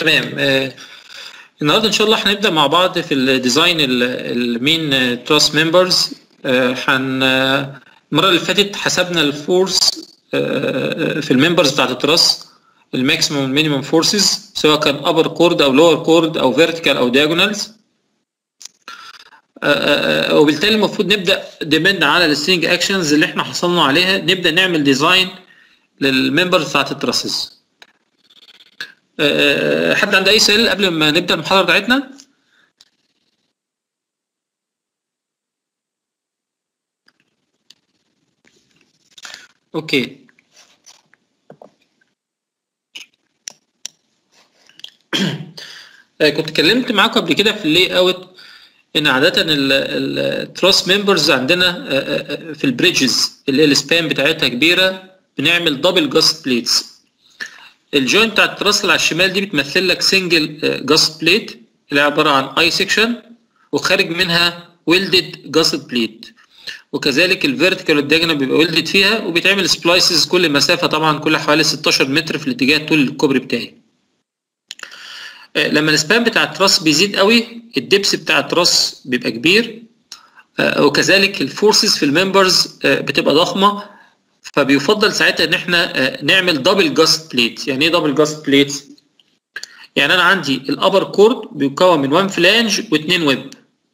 تمام آه، النهارده ان شاء الله هنبدا مع بعض في الديزاين المين تراست ممبرز هن آه، المره اللي فاتت حسبنا الفورس آه، في الممبرز بتاعت التراس الماكسيموم والمينيمم فورسز سواء كان ابر كورد او لور كورد او فيرتيكال او دياجونالز وبالتالي المفروض نبدا ديبند على السترينج اكشنز اللي احنا حصلنا عليها نبدا نعمل ديزاين للممبرز بتاعت التراسز أه، حد عنده اي سؤال قبل ما نبدا المحاضره بتاعتنا اوكي أه، كنت اتكلمت معاكم قبل كده في اللي اوت ان عاده التراس ممبرز عندنا أه، أه، في البريدجز اللي هي السبان بتاعتها كبيره بنعمل دبل جاست بليتس الجوينت بتاع التراس اللي على الشمال دي بتمثل لك سنجل جاست بليت اللي عباره عن اي سيكشن وخارج منها ويلدد جاست بليت وكذلك الفيرتيكال والدياجونال بيبقى ويلدد فيها وبيتعمل سبلايسز كل مسافه طبعا كل حوالي 16 متر في الاتجاه طول الكوبري بتاعي آه، لما السبان بتاع التراس بيزيد قوي الدبس بتاع التراس بيبقى كبير آه، وكذلك الفورسز في الممبرز آه، بتبقى ضخمه فبيفضل ساعتها ان احنا آه، نعمل دبل جاست بليت يعني ايه دبل جاست بليت يعني انا عندي الابر كورد بيكون من 1 فلانج واثنين ويب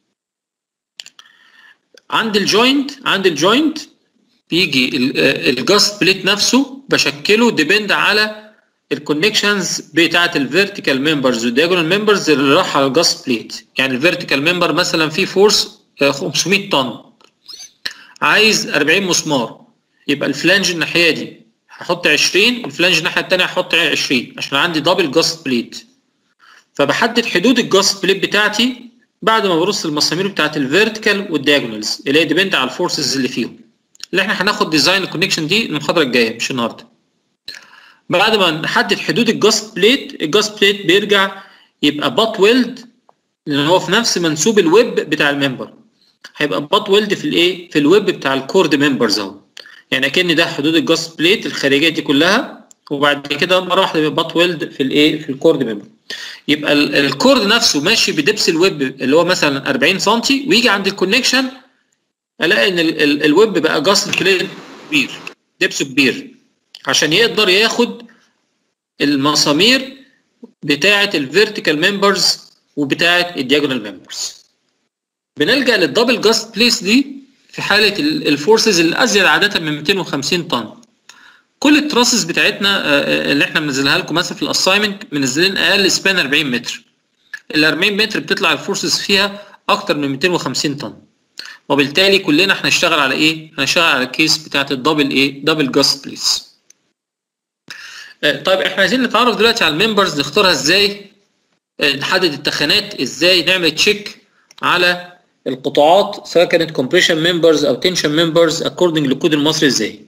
عند الجوينت عند الجوينت بيجي الجاست بليت نفسه بشكله ديبند على الكونكشنز بتاعه الفيرتيكال ممبرز والدياجونال ممبرز اللي راح على الجاست بليت يعني الفيرتيكال ممبر مثلا فيه فورس 500 طن عايز 40 مسمار يبقى الفلانج الناحيه دي هحط 20 الفلانج الناحيه الثانيه هحط 20 عشان عندي دبل جاست بليت فبحدد حدود الجاست بليت بتاعتي بعد ما برص المسامير بتاعت الفيرتيكال والدياجونالز اللي هي ديبند على الفورسز اللي فيهم اللي احنا هناخد ديزاين الكونكشن دي المحاضره الجايه مش النهارده بعد ما نحدد حدود الجاست بليت الجاست بليت بيرجع يبقى بات ويلد لان هو في نفس منسوب الويب بتاع الممبر هيبقى بات ويلد في الايه في الويب بتاع الكورد ممبرز اهو يعني اكن ده حدود الجاست بليت الخارجيه دي كلها وبعد كده مره واحده يبقى بات ويلد في الايه في الكورد ممبر يبقى ال- الكورد نفسه ماشي بدبس الويب اللي هو مثلا 40 سم ويجي عند الكونكشن الاقي ان ال- ال- الويب بقى جاست بليت كبير دبسه كبير عشان يقدر ياخد المسامير بتاعه الفيرتيكال ممبرز وبتاعه الدياجونال ممبرز بنلجا للدبل جاست بليس دي في حاله ال- الفورسز اللي ازيد عاده من 250 طن كل التراسز بتاعتنا آه، آه، اللي احنا منزلها لكم مثلا في الاساينمنت منزلين اقل سبان 40 متر ال 40 متر بتطلع الفورسز فيها اكتر من 250 طن وبالتالي كلنا هنشتغل على ايه هنشتغل على الكيس بتاعت الدبل ايه دبل جاست بليس آه، طيب احنا عايزين نتعرف دلوقتي على الممبرز نختارها ازاي آه، نحدد التخانات ازاي نعمل تشيك على القطاعات سواء كانت كومبريشن ممبرز او تنشن ممبرز اكوردنج للكود المصري ازاي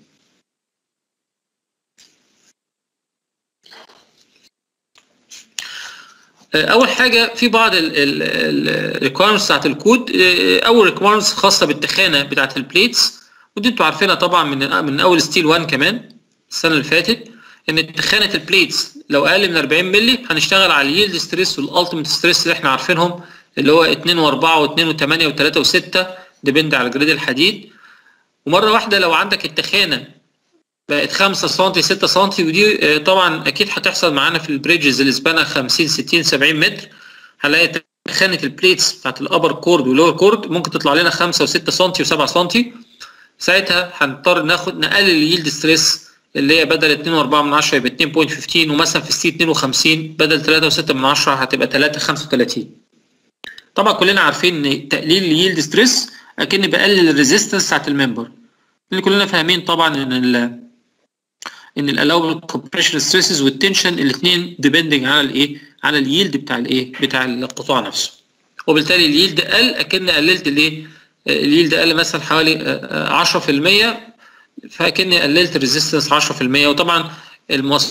اول حاجه في بعض الريكويرمنتس بتاعت الكود آه، اول ريكويرمنتس خاصه بالتخانه بتاعت البليتس ودي انتوا عارفينها طبعا من من اول ستيل 1 كمان السنه اللي فاتت ان تخانه البليتس لو اقل من 40 مللي هنشتغل على اليلد ستريس والالتيميت ستريس اللي احنا عارفينهم اللي هو 2 و4 و2 و8 و3 و6 ديبند على جريد الحديد ومره واحده لو عندك التخانه بقت 5 سم 6 سم ودي آه، طبعا اكيد هتحصل معانا في البريدجز اللي سبانها 50 60 70 متر هنلاقي تخانه البليتس بتاعت الابر كورد واللور كورد ممكن تطلع لنا 5 و6 سم و7 سم ساعتها هنضطر ناخد نقلل اليلد ستريس اللي هي بدل 2 و4 من 10 يبقى 2.15 ومثلا في السي 52 بدل 3 و6 من 10 هتبقى 3 35 طبعا كلنا عارفين ان تقليل اليلد ستريس اكن بقلل الريزيستنس بتاعت الممبر اللي كلنا فاهمين طبعا ان ال ان الالاوبل كومبريشن ستريسز والتنشن الاثنين ديبندنج على الايه على اليلد بتاع الايه بتاع القطاع نفسه وبالتالي اليلد قل اكن قللت الايه اليلد قل مثلا حوالي آه، آه، 10% فاكني قللت الريزيستنس 10% وطبعا المواصفات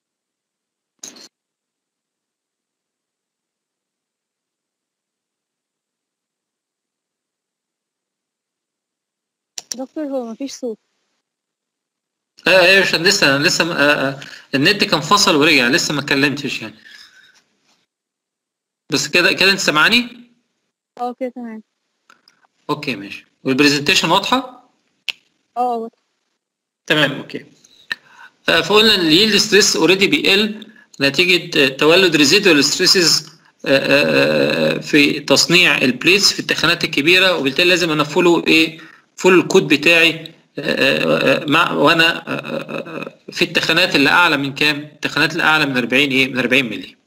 دكتور هو مفيش صوت ايوه ايوه عشان لسه لسه آه، آه، النت كان فصل ورجع لسه ما اتكلمتش يعني بس كده كده انت سامعاني اه كده تمام اوكي ماشي والبرزنتيشن واضحه اه واضح. تمام اوكي آه، فقلنا ان اليلد ستريس اوريدي بيقل نتيجه آه، تولد ريزيدوال ستريسز في تصنيع البليتس في التخانات الكبيره وبالتالي لازم انا فولو ايه فولو الكود بتاعي آه، آه، آه، مع وانا آه، آه، آه، في التخانات اللي اعلى من كام؟ التخانات اللي اعلى من 40 ايه؟ من 40 مللي.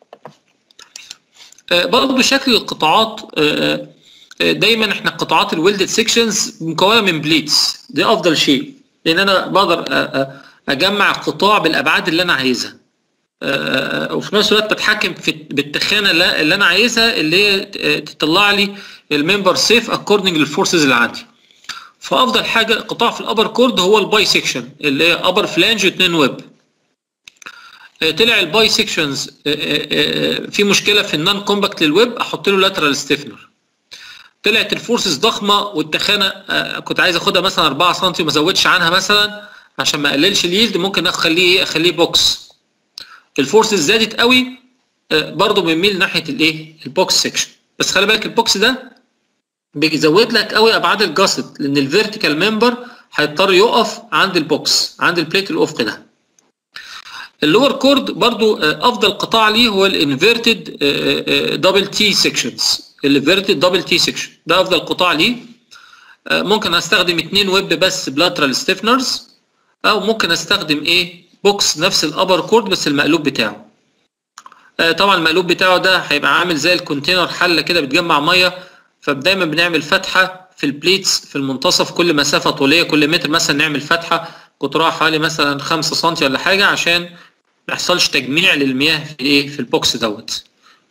آه، برضه شكل القطاعات آه، آه، دايما احنا قطاعات الويلدد سيكشنز مكونه من بليتس دي افضل شيء لان انا بقدر آه، آه، اجمع القطاع بالابعاد اللي انا عايزها آه، وفي نفس الوقت بتحكم في بالتخانه اللي اللي انا عايزها اللي هي آه، تطلع لي الممبر سيف اكوردنج للفورسز اللي عندي فافضل حاجه قطاع في الابر كورد هو الباي سيكشن اللي هي ابر فلانج واثنين ويب آه، طلع الباي سيكشنز في مشكله في النون كومباكت للويب احط له لاترال ستيفنر طلعت الفورسز ضخمه والتخانه آه، كنت عايز اخدها مثلا 4 سم وما ازودش عنها مثلا عشان ما اقللش اليلد ممكن اخليه ايه اخليه بوكس الفورسز زادت قوي آه، برضه بنميل ناحيه الايه البوكس سيكشن بس خلي بالك البوكس ده بيزود لك قوي ابعاد الجاست لان الفيرتيكال ممبر هيضطر يقف عند البوكس عند البليت الافقي ده اللور كورد برضو آه، افضل قطاع ليه هو الانفيرتد دبل تي سيكشنز الانفيرتد دبل تي سيكشن ده افضل قطاع ليه آه، ممكن استخدم اتنين ويب بس بلاترال ستيفنرز او ممكن استخدم ايه بوكس نفس الابر كورد بس المقلوب بتاعه آه، طبعا المقلوب بتاعه ده هيبقى عامل زي الكونتينر حله كده بتجمع ميه فدايما بنعمل فتحه في البليتس في المنتصف كل مسافه طوليه كل متر مثلا نعمل فتحه قطرها حوالي مثلا 5 سم ولا حاجه عشان ما يحصلش تجميع للمياه في ايه في البوكس دوت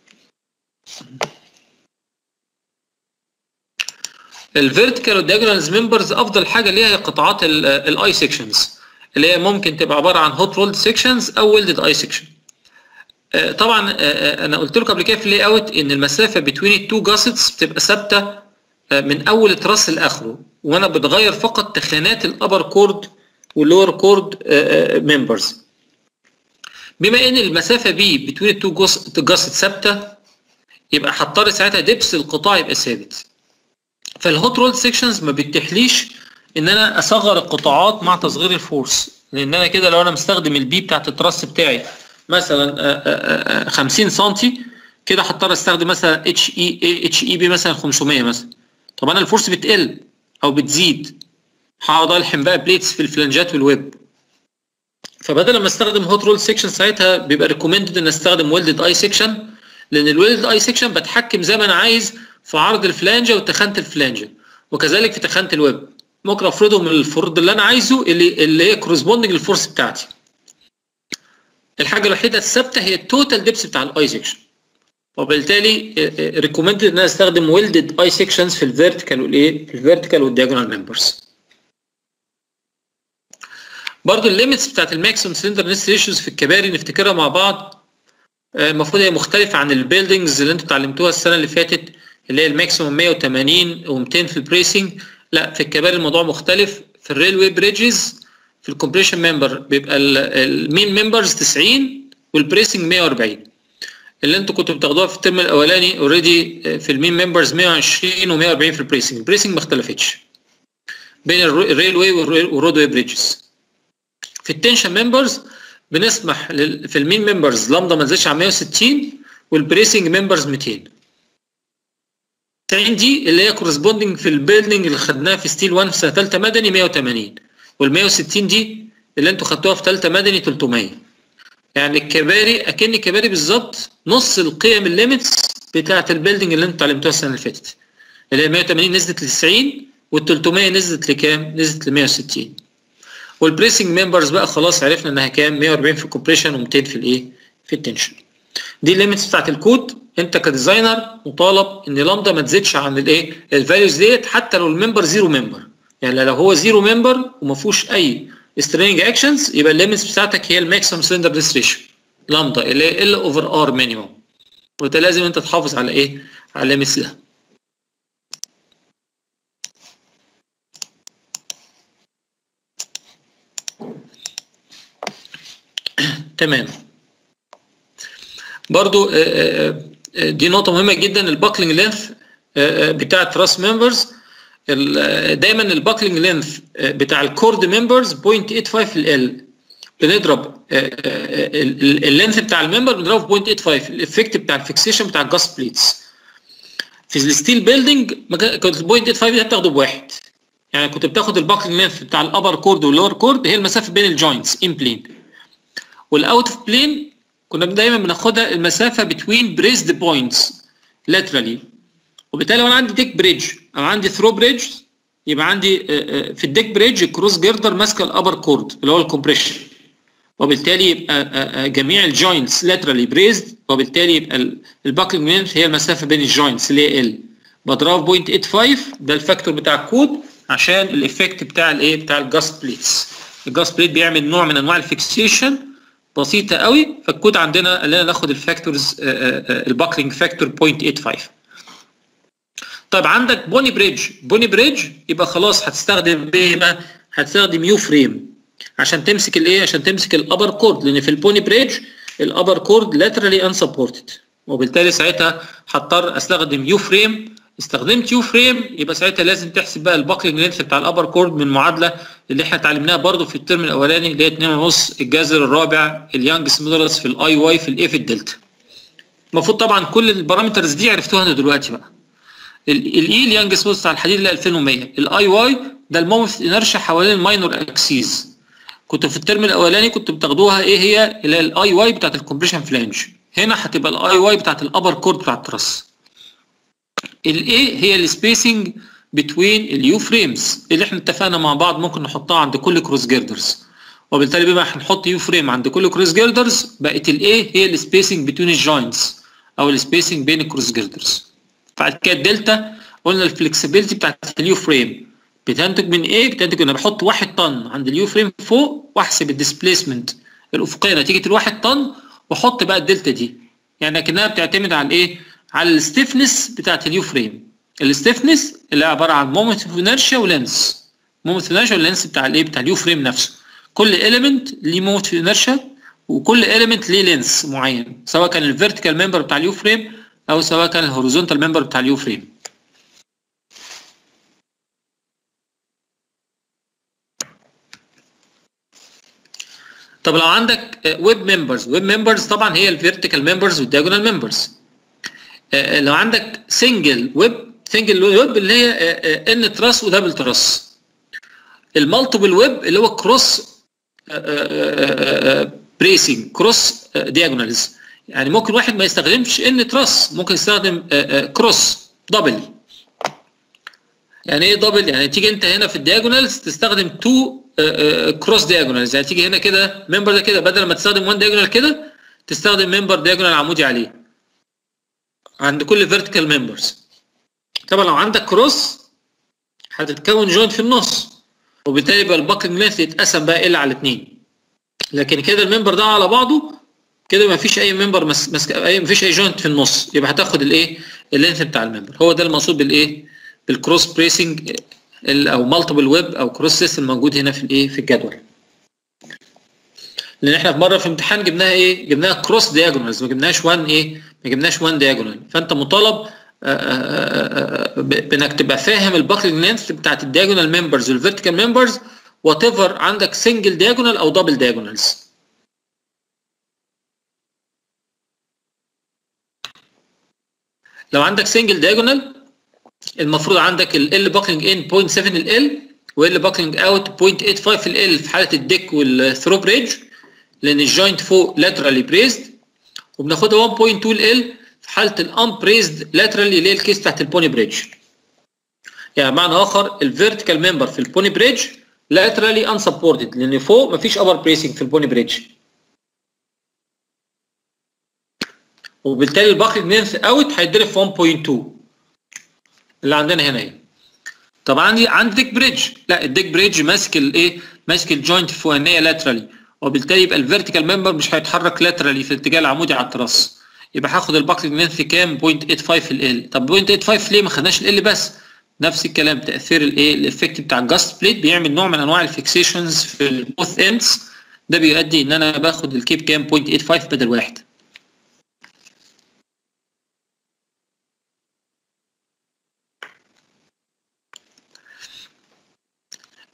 الفيرتيكال والدياجونالز ممبرز افضل حاجه ليها هي قطاعات الاي سيكشنز اللي هي ممكن تبقى عباره عن هوت رولد سيكشنز او ويلدد اي سيكشن طبعا آه، آه، انا قلت لكم قبل كده في اللاي اوت ان المسافه بين التو جاسيتس بتبقى ثابته آه، من اول تراس لاخره وانا بتغير فقط تخانات الابر كورد واللور كورد ممبرز بما ان المسافه بي بين التو جاسيت ثابته يبقى هضطر ساعتها دبس القطاع يبقى ثابت فالهوت رول سيكشنز ما بتتيحليش ان انا اصغر القطاعات مع تصغير الفورس لان انا كده لو انا مستخدم البي بتاعت التراس بتاعي مثلا آه، آه، آه، 50 سم كده هضطر استخدم مثلا اتش اي اتش اي بي مثلا 500 مثلا طب انا الفورس بتقل او بتزيد هقعد الحم بقى بليتس في الفلنجات والويب فبدل ما استخدم هوت رول سيكشن ساعتها بيبقى ريكومندد ان استخدم ويلدد اي سيكشن لان الويلدد اي سيكشن بتحكم زي ما انا عايز في عرض الفلانجه وتخانه الفلانجه وكذلك في تخانه الويب ممكن افرضه من الفرض اللي انا عايزه اللي اللي هي كورسبوندنج للفورس بتاعتي الحاجه الوحيده الثابته هي التوتال ديبس بتاع الاي سيكشن وبالتالي ريكومندد ان انا استخدم ويلدد اي سيكشنز في الفيرتيكال والايه في الفيرتيكال والدياجونال ممبرز برضو الليميتس بتاعت الماكسيمم سلندر نست ريشيوز في الكباري نفتكرها مع بعض آه، المفروض هي مختلفه عن البيلدينجز اللي انتوا اتعلمتوها السنه اللي فاتت اللي هي الماكسيمم 180 و200 في البريسنج لا في الكباري الموضوع مختلف في الريلوي بريدجز في الكومبريشن ممبر بيبقى المين ممبرز 90 والبريسنج 140 اللي انتوا كنتوا بتاخدوها في الترم الاولاني اوريدي في المين ممبرز 120 و140 في البريسنج البريسنج ما اختلفتش بين الريلوي والرود واي بريدجز في التنشن ممبرز بنسمح لل- في المين ممبرز لامدا ما تزيدش عن 160 والبريسنج ممبرز 200 90 دي اللي هي كورسبوندنج في البيلدنج اللي خدناها في ستيل 1 في سنه ثالثه مدني 180 وال 160 دي اللي انتوا خدتوها في ثالثه مدني 300 يعني الكباري اكن الكباري بالظبط نص القيم الليميتس بتاعه البيلدنج اللي انتوا اتعلمتوها السنه اللي فاتت اللي هي 180 نزلت ل 90 وال 300 نزلت لكام؟ نزلت ل 160 والبريسنج ممبرز بقى خلاص عرفنا انها كام 140 في الكومبريشن و200 في الايه في التنشن دي الليميتس بتاعت الكود انت كديزاينر مطالب ان لامدا ما تزيدش عن الايه الفاليوز ديت حتى لو الممبر زيرو ممبر يعني لو هو زيرو ممبر وما فيهوش اي سترينج اكشنز يبقى الليميتس بتاعتك هي الماكسيمم سلندر ديس ريشيو لامدا اللي هي ال اوفر ار مينيمم وده لازم انت تحافظ على ايه على الليميتس ده تمام برضو آه، آه، دي نقطه مهمه جدا الباكلينج لينث بتاع تراس ممبرز دايما الباكلينج لينث بتاع الكورد ممبرز 0.85 ال بنضرب اللينث بتاع الممبر بنضربه في 0.85 الافكت بتاع الفيكسيشن بتاع الجاس بليتس في الستيل بيلدينج كنت 0.85 دي بتاخده بواحد يعني كنت بتاخد الباكلينج لينث بتاع الابر كورد واللور كورد هي المسافه بين الجوينتس ان بلين والاوت اوف بلين كنا دايما بناخدها المسافه بتوين بريزد بوينتس لاترالي وبالتالي لو انا عندي ديك بريدج او عندي ثرو بريدج يبقى عندي في الديك بريدج الكروس جيردر ماسكه الابر كورد اللي هو الكومبريشن وبالتالي يبقى جميع الجوينتس لاترالي بريزد وبالتالي يبقى الباكلينج لينث هي المسافه بين الجوينتس اللي هي ال بضربها في 0.85 ده الفاكتور بتاع الكود عشان الايفكت بتاع الايه بتاع الجاست بليتس الجاست بليت بيعمل نوع من انواع الفيكسيشن بسيطه قوي فالكود عندنا قال لنا ناخد الفاكتورز الباكلينج فاكتور 0.85 طيب عندك بوني بريدج بوني بريدج يبقى خلاص هتستخدم ايه بقى هتستخدم يو فريم عشان تمسك الايه عشان تمسك الابر كورد لان في البوني بريدج الابر كورد لاترالي انسبورتد وبالتالي ساعتها هضطر استخدم يو فريم استخدمت يو فريم يبقى ساعتها لازم تحسب بقى الباكلينج لينث بتاع الابر كورد من المعادله اللي احنا اتعلمناها برده في الترم الاولاني اللي هي 2.5 الجذر الرابع اليانج سمودرس في الاي واي في الاي في الدلتا المفروض طبعا كل البارامترز دي عرفتوها دلوقتي بقى الاي اليانج سمودرس بتاع الحديد اللي 2100 الاي واي ده المومنت انرشيا حوالين الماينور اكسيز كنت في الترم الاولاني كنت بتاخدوها ايه هي اللي الاي واي بتاعت الكومبريشن فلانج هنا هتبقى الاي واي بتاعت الابر كورد بتاع التراس الاي هي السبيسنج بتوين اليو فريمز اللي احنا اتفقنا مع بعض ممكن نحطها عند كل كروس جيردرز وبالتالي بما هنحط يو فريم عند كل كروس جيردرز بقت الاي هي السبيسنج بتوين الجوينتس او السبيسنج بين الكروس جيردرز بعد كده الدلتا قلنا الفلكسبيليتي بتاعت اليو فريم بتنتج من ايه؟ بتنتج ان انا بحط 1 طن عند اليو فريم فوق واحسب الديسبيسمنت الافقيه نتيجه الواحد طن واحط بقى الدلتا دي يعني لكنها بتعتمد على ايه؟ على الستيفنس بتاعت اليو فريم الستيفنس اللي عباره عن مومنت اوف انرشيا ولينس مومنت اوف انرشيا واللينس بتاع الايه؟ بتاع اليو فريم نفسه كل اليمنت ليه مومنت اوف انرشيا وكل اليمنت ليه لينس معين سواء كان الفيرتيكال ممبر بتاع اليو فريم او سواء كان الهوريزونتال ممبر بتاع اليو فريم طب لو عندك ويب ممبرز ويب ممبرز طبعا هي الفيرتيكال ممبرز والدياجونال ممبرز لو عندك سنجل ويب سنجل ويب اللي هي ان تراس ودبل تراس المالتيبل ويب اللي هو كروس بريسنج كروس دياجونالز يعني ممكن واحد ما يستخدمش ان تراس ممكن يستخدم كروس دبل يعني ايه دبل يعني تيجي انت هنا في الدياجونالز تستخدم تو كروس دياجونالز يعني تيجي هنا كده ممبر ده كده بدل ما تستخدم وان دياجونال كده تستخدم ممبر دياجونال عمودي عليه عند كل فيرتيكال ممبرز طبعا لو عندك كروس هتتكون جوينت في النص وبالتالي يبقى الباكلينج لينث يتقسم بقى ال على اتنين لكن كده الممبر ده على بعضه كده ما فيش اي ممبر مس... مس... اي ما فيش اي جوينت في النص يبقى هتاخد الايه اللينث بتاع الممبر هو ده المقصود بالايه بالكروس بريسنج او مالتيبل ويب او كروس سيستم موجود هنا في الايه في الجدول لان احنا في مره في امتحان جبناها ايه جبناها كروس دياجونالز ما جبناهاش وان ايه ما جبناش وان دياجونال فانت مطالب بانك تبقى فاهم الباكلينج لينث بتاعت الدياجونال ممبرز والفيرتيكال ممبرز وات ايفر عندك سنجل دياجونال او دبل دياجونالز لو عندك سنجل دياجونال المفروض عندك ال باكلينج ان 0.7 ال وال باكلينج اوت 0.85 ال في حاله الديك والثرو بريدج لان الجوينت فوق لاترالي بريزد وبناخدها 1.2 ال في حاله الان بريزد لاترالي اللي هي الكيس بتاعت البوني بريدج يعني بمعنى اخر الفيرتيكال ممبر في البوني بريدج لاترالي ان سبورتد لان فوق مفيش ابر بريسنج في البوني بريدج وبالتالي الباكلينج لينث اوت هيتضرب في 1.2 اللي عندنا هنا ايه طب عندي عندي ديك بريدج لا الديك بريدج ماسك الايه ماسك الجوينت الفوقانيه لاترالي وبالتالي يبقى الفيرتيكال ممبر مش هيتحرك لاترالي في الاتجاه العمودي على التراس يبقى هاخد الباكلينج لينث كام 0.85 ال طب 0.85 ليه ما خدناش ال بس نفس الكلام تاثير الايه الافكت بتاع الجاست بليت بيعمل نوع من انواع الفيكسيشنز في البوث اندز ده بيؤدي ان انا باخد الكيب كام 0.85 بدل واحد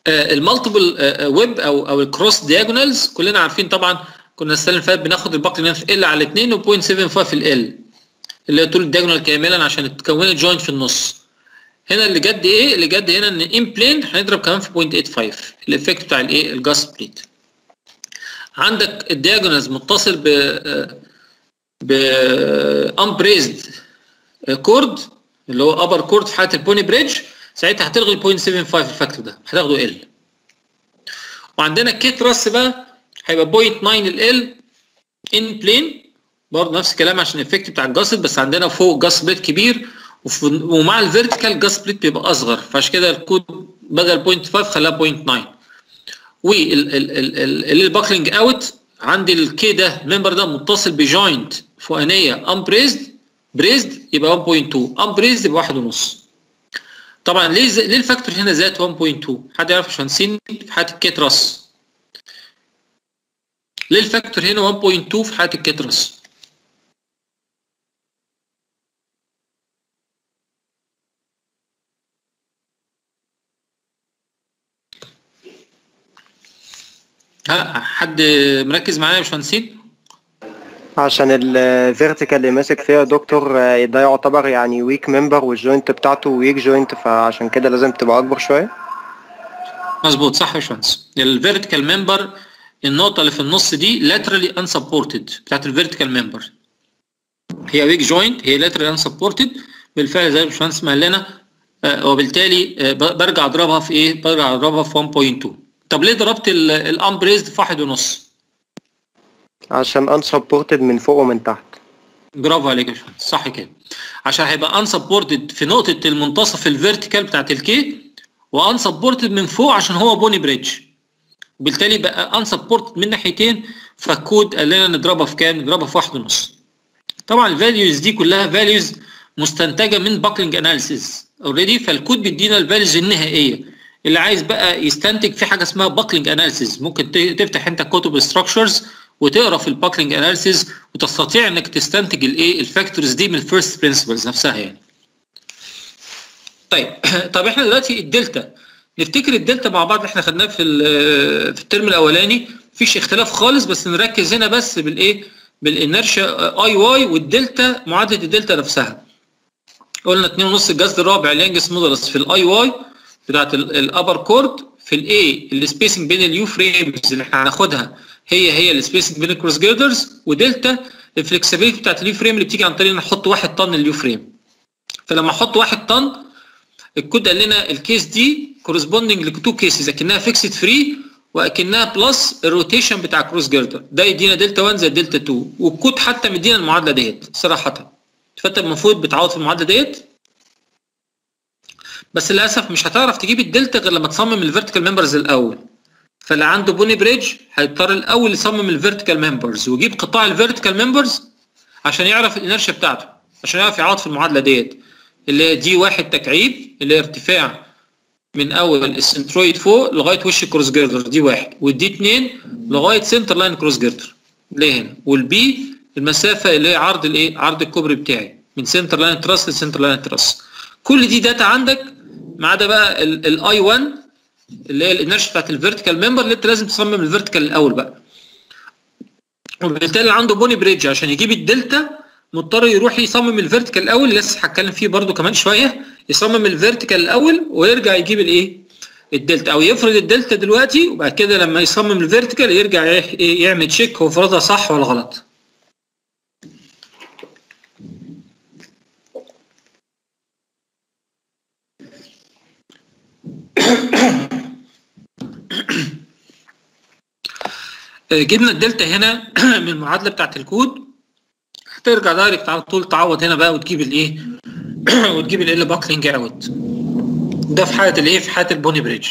المالتيبل ويب او او الكروس دياجونالز كلنا عارفين طبعا كنا السنه اللي فاتت بناخد الباكلينج لينث ال على 2 و.75 في ال اللي هي طول الدياجونال كاملا عشان تكون الجوينت في النص هنا اللي جد ايه اللي جد هنا ان ان بلين هنضرب كمان في 0.85 الايفكت بتاع الايه الجاس بليت عندك الدياجونالز متصل ب ب امبريزد كورد اللي هو ابر كورد في حاله البوني بريدج ساعتها هتلغي ال 0.75 الفاكتور ده هتاخده ال وعندنا الكيت راس بقى هيبقى 0.9 ال ان بلين برضه نفس الكلام عشان الايفكت بتاع الجاسد بس عندنا فوق جاس بليت كبير ومع الفيرتيكال جاس بليت بيبقى اصغر فعشان كده الكود بدل 0.5 خلاها 0.9 والباكلينج اوت عندي الكي ده الممبر ده متصل بجوينت فوقانيه امبريزد بريزد يبقى 1.2 امبريزد يبقى 1.5 طبعا ليه ز... ليه الفاكتور هنا زاد 1.2 حد يعرف عشان سين في حاله الكيت راس ليه الفاكتور هنا 1.2 في حاله الكيت راس ها حد مركز معايا يا باشمهندسين؟ عشان الفيرتيكال اللي ماسك فيها دكتور آه، ده يعتبر يعني ويك ممبر والجوينت بتاعته ويك جوينت فعشان كده لازم تبقى اكبر شويه مظبوط صح يا باشمهندس الفيرتيكال ممبر النقطه اللي في النص دي لاترالي انسبورتد بتاعت الفيرتيكال ممبر هي ويك جوينت هي لاترالي انسبورتد بالفعل زي ما الباشمهندس ما قال لنا آه، وبالتالي آه، ب- برجع اضربها في ايه؟ برجع اضربها في 1.2 طب ليه ضربت الامبريزد في واحد ونص؟ عشان unsupported من فوق ومن تحت برافو عليك يا باشمهندس صح كده عشان هيبقى unsupported في نقطة المنتصف الفيرتيكال بتاعت الكي وانسبورتد من فوق عشان هو بوني بريدج وبالتالي بقى unsupported من ناحيتين فالكود قال لنا نضربها في كام؟ نضربها في واحد ونص طبعا الفاليوز دي كلها فاليوز مستنتجة من باكلينج اناليسيز اوريدي فالكود بيدينا الفاليوز النهائية اللي عايز بقى يستنتج في حاجة اسمها باكلينج اناليسيز ممكن ت- تفتح انت كتب ستراكشرز وتقرا في الباكلينج اناليسيز وتستطيع انك تستنتج الايه الفاكتورز دي من الفيرست برنسبلز نفسها يعني طيب طب احنا دلوقتي الدلتا نفتكر الدلتا مع بعض اللي احنا خدناه في ال- في الترم الاولاني مفيش اختلاف خالص بس نركز هنا بس بالايه بالانرشيا اي واي والدلتا معادله الدلتا نفسها قلنا 2.5 الجذر الرابع لانجس مودولس في الاي واي بتاعت الابر كورد في الاي السبيسنج بين اليو فريمز اللي احنا هناخدها هي هي السبيسنج بين الكروس جيردرز ودلتا الفلكسبيليتي بتاعت اليو فريم اللي بتيجي عن طريق ان احط 1 طن اليو فريم فلما احط 1 طن الكود قال لنا الكيس دي كورسبوندنج لتو كيسز اكنها فيكسد فري واكنها بلس الروتيشن بتاع كروس جيردر ده يدينا دلتا 1 زائد دلتا 2 والكود حتى مدينا المعادله ديت صراحه فانت المفروض بتعوض في المعادله ديت بس للاسف مش هتعرف تجيب الدلتا غير لما تصمم الفيرتيكال ممبرز الاول فاللي عنده بوني بريدج هيضطر الاول يصمم الفيرتيكال ممبرز ويجيب قطاع الفيرتيكال ممبرز عشان يعرف الانرشيا بتاعته عشان يعرف يعوض في المعادله ديت اللي هي دي واحد تكعيب اللي هي ارتفاع من اول السنترويد فوق لغايه وش الكروس جيردر دي واحد والدي اتنين لغايه سنتر لاين كروس جيردر اللي هي هنا والبي المسافه اللي هي عرض الايه عرض الكوبري بتاعي من سنتر لاين تراس لسنتر لاين تراس كل دي داتا عندك ما عدا بقى الاي 1 اللي هي الانرشيا بتاعت الفيرتيكال ممبر اللي انت لازم تصمم الفيرتيكال الاول بقى وبالتالي اللي عنده بوني بريدج عشان يجيب الدلتا مضطر يروح يصمم الفيرتيكال الاول لسه هتكلم فيه برده كمان شويه يصمم الفيرتيكال الاول ويرجع يجيب الايه الدلتا او يفرض الدلتا دلوقتي وبعد كده لما يصمم الفيرتيكال يرجع يح- يعمل تشيك هو فرضها صح ولا غلط آه، جبنا الدلتا هنا من المعادله بتاعت الكود هترجع دايركت على طول تعوض هنا بقى وتجيب الايه وتجيب ال باكلينج اوت ده في حاله الايه في حاله البوني بريدج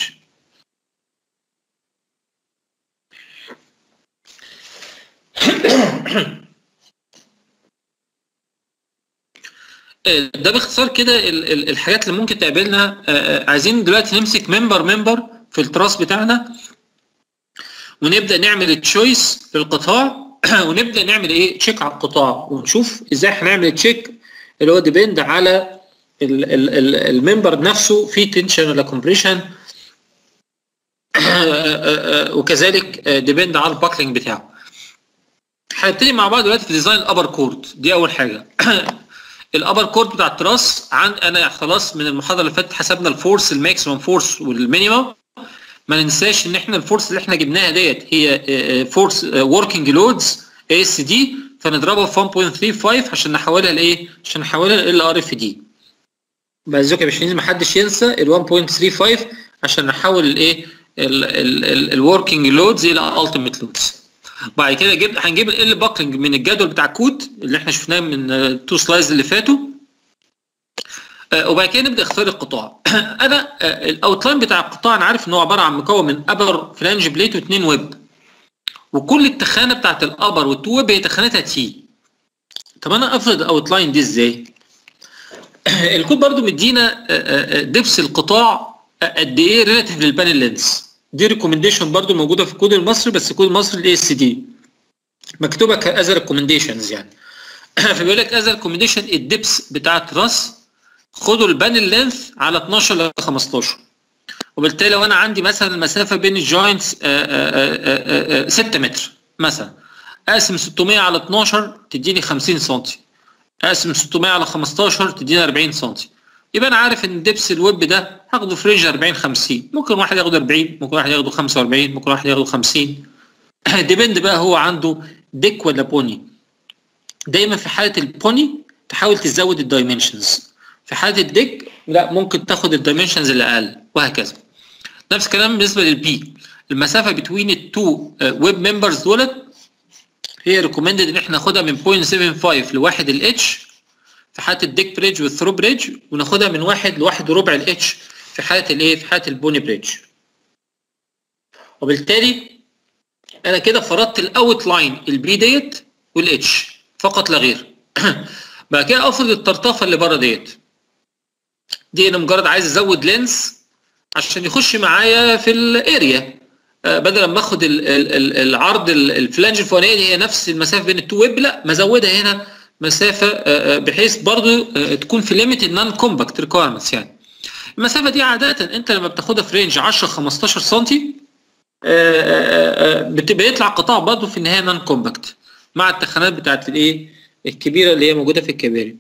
آه، ده باختصار كده ال- ال- الحاجات اللي ممكن تقابلنا آه، آه، عايزين دلوقتي نمسك ممبر ممبر في التراس بتاعنا ونبدا نعمل تشويس للقطاع ونبدا نعمل ايه تشيك على القطاع ونشوف ازاي هنعمل تشيك اللي هو ديبند على ال- ال- ال- الممبر نفسه في تنشن ولا كومبريشن وكذلك ديبند على الباكلينج بتاعه هنبتدي مع بعض دلوقتي في ديزاين الابر كورد دي اول حاجه الابر كورد بتاع التراس عن انا خلاص من المحاضره اللي فاتت حسبنا الفورس الماكسيمم فورس والمينيمم ما ننساش ان احنا الفورس اللي احنا جبناها ديت هي فورس وركينج لودز اي اس دي فنضربها في 1.35 عشان نحولها لايه؟ عشان نحولها ل ار اف دي بعزكم يا باشمهندس ما حدش ينسى ال 1.35 عشان نحول الايه الوركينج لودز الى التيميت لودز بعد كده جيب هنجيب ال باكلينج من الجدول بتاع الكود اللي احنا شفناه من التو سلايدز اللي فاتوا آه، وبعد كده نبدا اختار القطاع انا آه، الاوتلاين بتاع القطاع انا عارف ان هو عباره عن مكون من ابر فلانج بليت واثنين ويب وكل التخانه بتاعت الابر والتو ويب هي تخانتها تي طب انا افرض الاوتلاين دي ازاي الكود برضو مدينا آه، آه، دبس القطاع قد ايه ريلاتيف للبانل لينس دي ريكومنديشن برضو موجوده في الكود المصري بس الكود المصري الاي اس دي مكتوبه كاز ريكومنديشنز يعني فبيقول لك از ريكومنديشن الدبس بتاعت راس خدوا البانل لينث على 12 ل 15 وبالتالي لو انا عندي مثلا المسافه بين الجوينتس 6 متر مثلا اقسم 600 على 12 تديني 50 سم اقسم 600 على 15 تديني 40 سم يبقى انا عارف ان دبس الويب ده هاخده في رينج 40 50 ممكن واحد ياخده 40 ممكن واحد ياخده 45 ممكن واحد ياخده 50 ديبند بقى هو عنده ديك ولا بوني دايما في حاله البوني تحاول تزود الدايمنشنز في حاله الديك لا ممكن تاخد الدايمنشنز اللي اقل وهكذا نفس الكلام بالنسبه للبي المسافه بين التو ويب ممبرز دولت هي ريكومندد ان احنا ناخدها من 0.75 لواحد الاتش في حاله الديك بريدج والثرو بريدج وناخدها من واحد لواحد وربع الاتش في حاله الايه في حاله البوني بريدج وبالتالي انا كده فرضت الاوت لاين البي ديت والاتش فقط لا غير بعد كده افرض الطرطفه اللي بره ديت دي انا مجرد عايز ازود لينس عشان يخش معايا في الاريا آه، بدل ما اخد ال- ال- ال- العرض ال- الفلانج الفوقانيه دي هي نفس المسافه بين التو ويب لا مزودها هنا مسافه آه، آه، بحيث برضو آه، تكون في ليميتد نون كومباكت ريكويرمنتس يعني المسافه دي عاده انت لما بتاخدها في رينج 10 15 سم بيطلع قطاع برضه في النهايه نون كومباكت مع التخانات بتاعت الايه الكبيره اللي هي موجوده في الكباري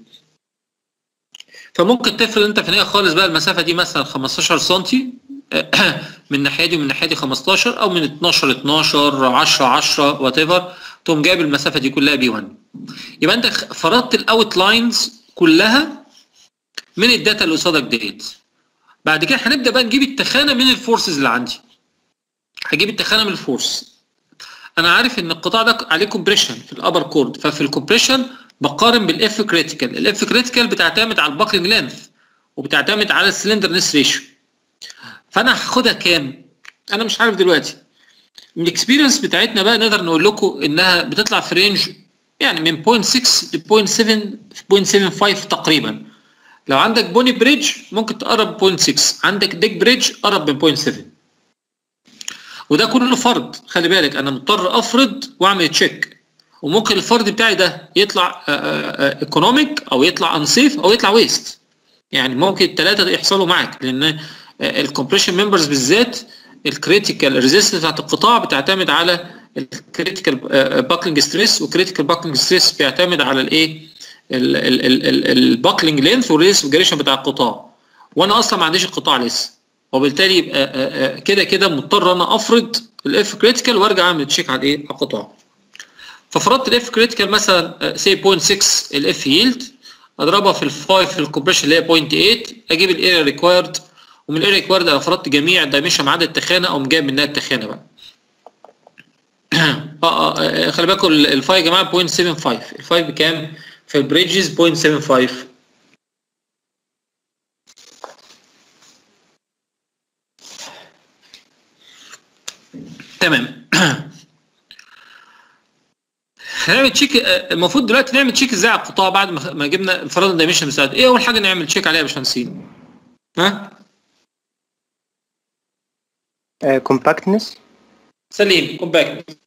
فممكن تفرض انت في النهايه خالص بقى المسافه دي مثلا 15 سم من الناحيه دي ومن الناحيه دي 15 او من 12 12 10 10 وات ايفر تقوم جايب المسافه دي كلها بي 1 يبقى انت فرضت الاوت لاينز كلها من الداتا اللي قصادك ديت بعد كده هنبدا بقى نجيب التخانه من الفورسز اللي عندي هجيب التخانه من الفورس انا عارف ان القطاع ده عليه كومبريشن في الابر كورد ففي الكومبريشن بقارن بالاف كريتيكال الاف كريتيكال بتعتمد على الباكلينج لينث وبتعتمد على السلندرنس ريشيو فانا هاخدها كام انا مش عارف دلوقتي من الاكسبيرينس بتاعتنا بقى نقدر نقول لكم انها بتطلع في رينج يعني من 0.6 ل 0.7 0.75 تقريبا لو عندك بوني بريدج ممكن تقرب 0.6 عندك ديك بريدج قرب من 0.7 وده كله فرض خلي بالك انا مضطر افرض واعمل تشيك وممكن الفرض بتاعي ده يطلع ايكونوميك او يطلع انسيف او يطلع ويست يعني ممكن الثلاثه يحصلوا معاك لان الكومبريشن ممبرز بالذات الكريتيكال ريزيستنس بتاعت القطاع بتعتمد على الكريتيكال باكلينج ستريس والكريتيكال باكلينج ستريس بيعتمد على الايه الباكلينج لينث والريس جريشن بتاع القطاع وانا اصلا ما عنديش القطاع لسه وبالتالي يبقى آه، آه، كده كده مضطر انا افرض الاف كريتيكال وارجع اعمل تشيك على الايه على القطاع ففرضت الاف كريتيكال مثلا سي 0.6 الاف ييلد اضربها في الفايف في الكومبريشن اللي هي 0.8 اجيب الاريا ريكوايرد ومن الاريا ريكوايرد انا فرضت جميع الدايمنشن ما عدا التخانه او جايب منها التخانه بقى اه اه آه، خلي بالكم ال- الفاي يا جماعه 0.75 الفاي بكام؟ في البريدجز 0.75 تمام هنعمل تشيك آه، المفروض دلوقتي نعمل تشيك ازاي على القطاع بعد ما ما جبنا فرضنا الدايمنشن بتاعته ايه اول حاجه نعمل تشيك عليها يا باشمهندسين ها كومباكتنس سليم كومباكت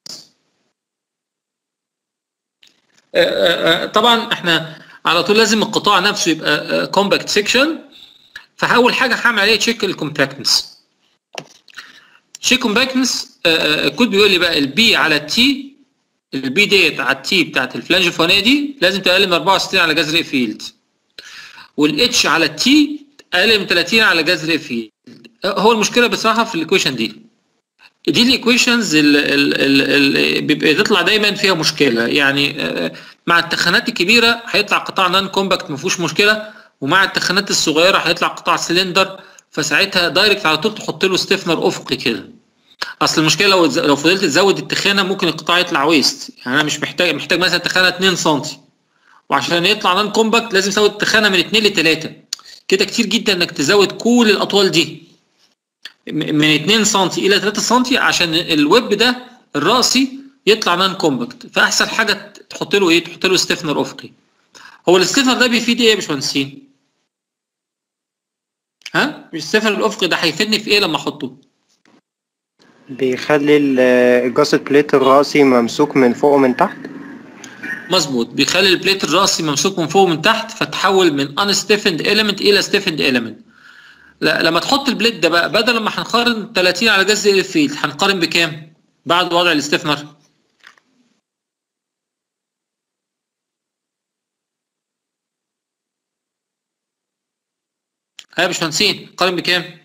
طبعا احنا على طول لازم القطاع نفسه يبقى كومباكت سيكشن فاول حاجه هعمل عليه تشيك الكومباكتنس شيء كومباكتنس الكود بيقول لي بقى البي على التي البي ديت على التي بتاعت الفلانج الفوقانيه دي لازم تقل من 64 على جذر اف فيلد والاتش على التي اقل من 30 على جذر اف فيلد هو المشكله بصراحه في الايكويشن دي دي الايكويشنز اللي بيبقى تطلع دايما فيها مشكله يعني آه، مع التخانات الكبيره هيطلع قطاع نان كومباكت ما فيهوش مشكله ومع التخانات الصغيره هيطلع قطاع سلندر فساعتها دايركت على طول تحط له ستيفنر افقي كده اصل المشكله لو لو فضلت تزود التخانه ممكن القطاع يطلع ويست يعني انا مش محتاج محتاج مثلا تخانه 2 سم وعشان يطلع نان كومباكت لازم تزود التخانه من 2 ل 3 كده كتير جدا انك تزود كل الاطوال دي م- من 2 سم الى 3 سم عشان الويب ده الراسي يطلع نان كومباكت فاحسن حاجه تحط له ايه تحط له ستيفنر افقي هو الستيفنر ده بيفيد ايه يا باشمهندسين ها الستيفنر الافقي ده هيفيدني في ايه لما احطه بيخلي ال- الجاست بليت الرأسي ممسوك من فوق ومن تحت مظبوط بيخلي البليت الراسي ممسوك من فوق ومن تحت فتحول من ان ستيفند element الى ستيفند element لا لما تحط البليت ده بقى بدل ما هنقارن 30 على جذر الفيلد هنقارن بكام بعد وضع الاستيفنر ها يا باشمهندسين قارن بكام؟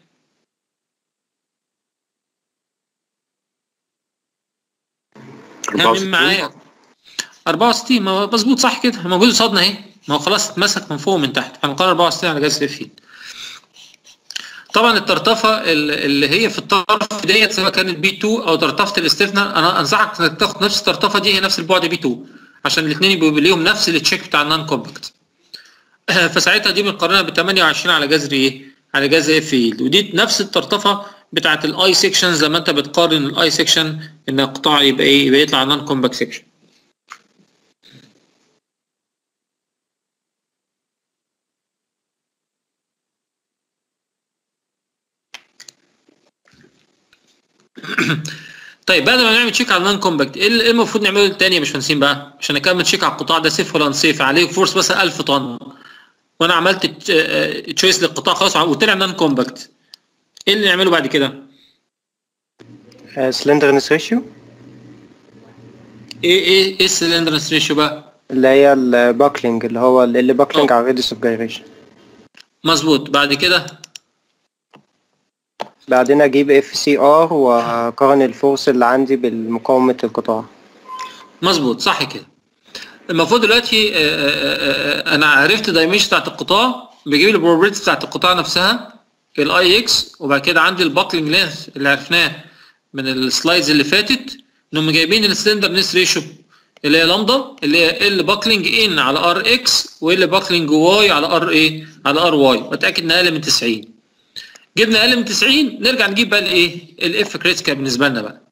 64 معايا 64 ما هو مظبوط صح كده موجود قصادنا اهي ما هو خلاص اتمسك من فوق ومن تحت هنقارن 64 على جذر الفيلد طبعا الترتفه ال- اللي هي في الطرف ديت سواء كانت بي 2 او ترتفه الاستثناء انا انصحك انك تاخد نفس الترتفه دي هي نفس البعد بي 2 عشان الاثنين يبقوا ليهم نفس التشيك بتاع النون كومباكت فساعتها دي بنقارنها ب 28 على جذر ايه؟ على جذر اف فيلد ودي نفس الترتفه بتاعت الاي سيكشنز لما انت بتقارن الاي سيكشن ان القطاع يبقى ايه؟ يبقى يطلع نون كومباكت سيكشن طيب بعد ما نعمل تشيك على النون كومباكت ايه اللي المفروض نعمله التاني يا باشمهندسين بقى عشان نكمل تشيك على القطاع ده سيف ولا انسيف عليه فورس مثلا 1000 طن وانا عملت تشويس للقطاع خلاص وطلع نون كومباكت ايه اللي نعمله بعد كده؟ سلندرنس ريشيو ايه ايه ايه السلندرنس ريشيو بقى؟ اللي هي الباكلينج اللي هو اللي باكلينج أه. على الريديوس اوف جايريشن مظبوط بعد كده بعدين اجيب اف سي ار واقارن الفورس اللي عندي بالمقاومة القطاع مظبوط صح كده المفروض دلوقتي آه، آه، آه، انا عرفت الدايمنشن بتاعت القطاع بجيب البروبرتيز بتاعت القطاع نفسها الاي اكس وبعد كده عندي الباكلينج لينث اللي عرفناه من السلايدز اللي فاتت انهم جايبين السلندر نس ريشيو اللي هي لامدا اللي هي ال باكلينج ان على ار اكس وال باكلينج واي على ار ايه على ار واي واتاكد انها اقل من 90 جبنا اقل من 90 نرجع نجيب بقى الايه الاف كريتيكال بالنسبه لنا بقى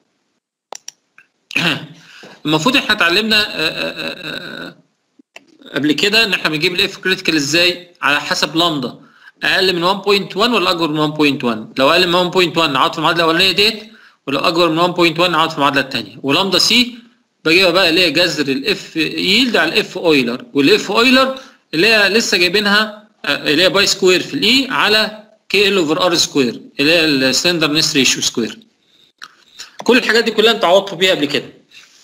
المفروض احنا اتعلمنا آه، آه، آه، قبل كده ان احنا بنجيب الاف كريتيكال ازاي على حسب لامدا اقل من 1.1 ولا اكبر من 1.1 لو اقل من 1.1 نقعد في المعادله الاولانيه ديت ولو اكبر من 1.1 نقعد في المعادله الثانيه ولامدا سي بجيبها بقى اللي هي جذر الاف ييلد على الاف اويلر والاف اويلر اللي هي لسه جايبينها آه، اللي هي باي سكوير في الاي على كي ال اوفر ار سكوير اللي هي السلندر نس ريشيو سكوير كل الحاجات دي كلها انت عوضت بيها قبل كده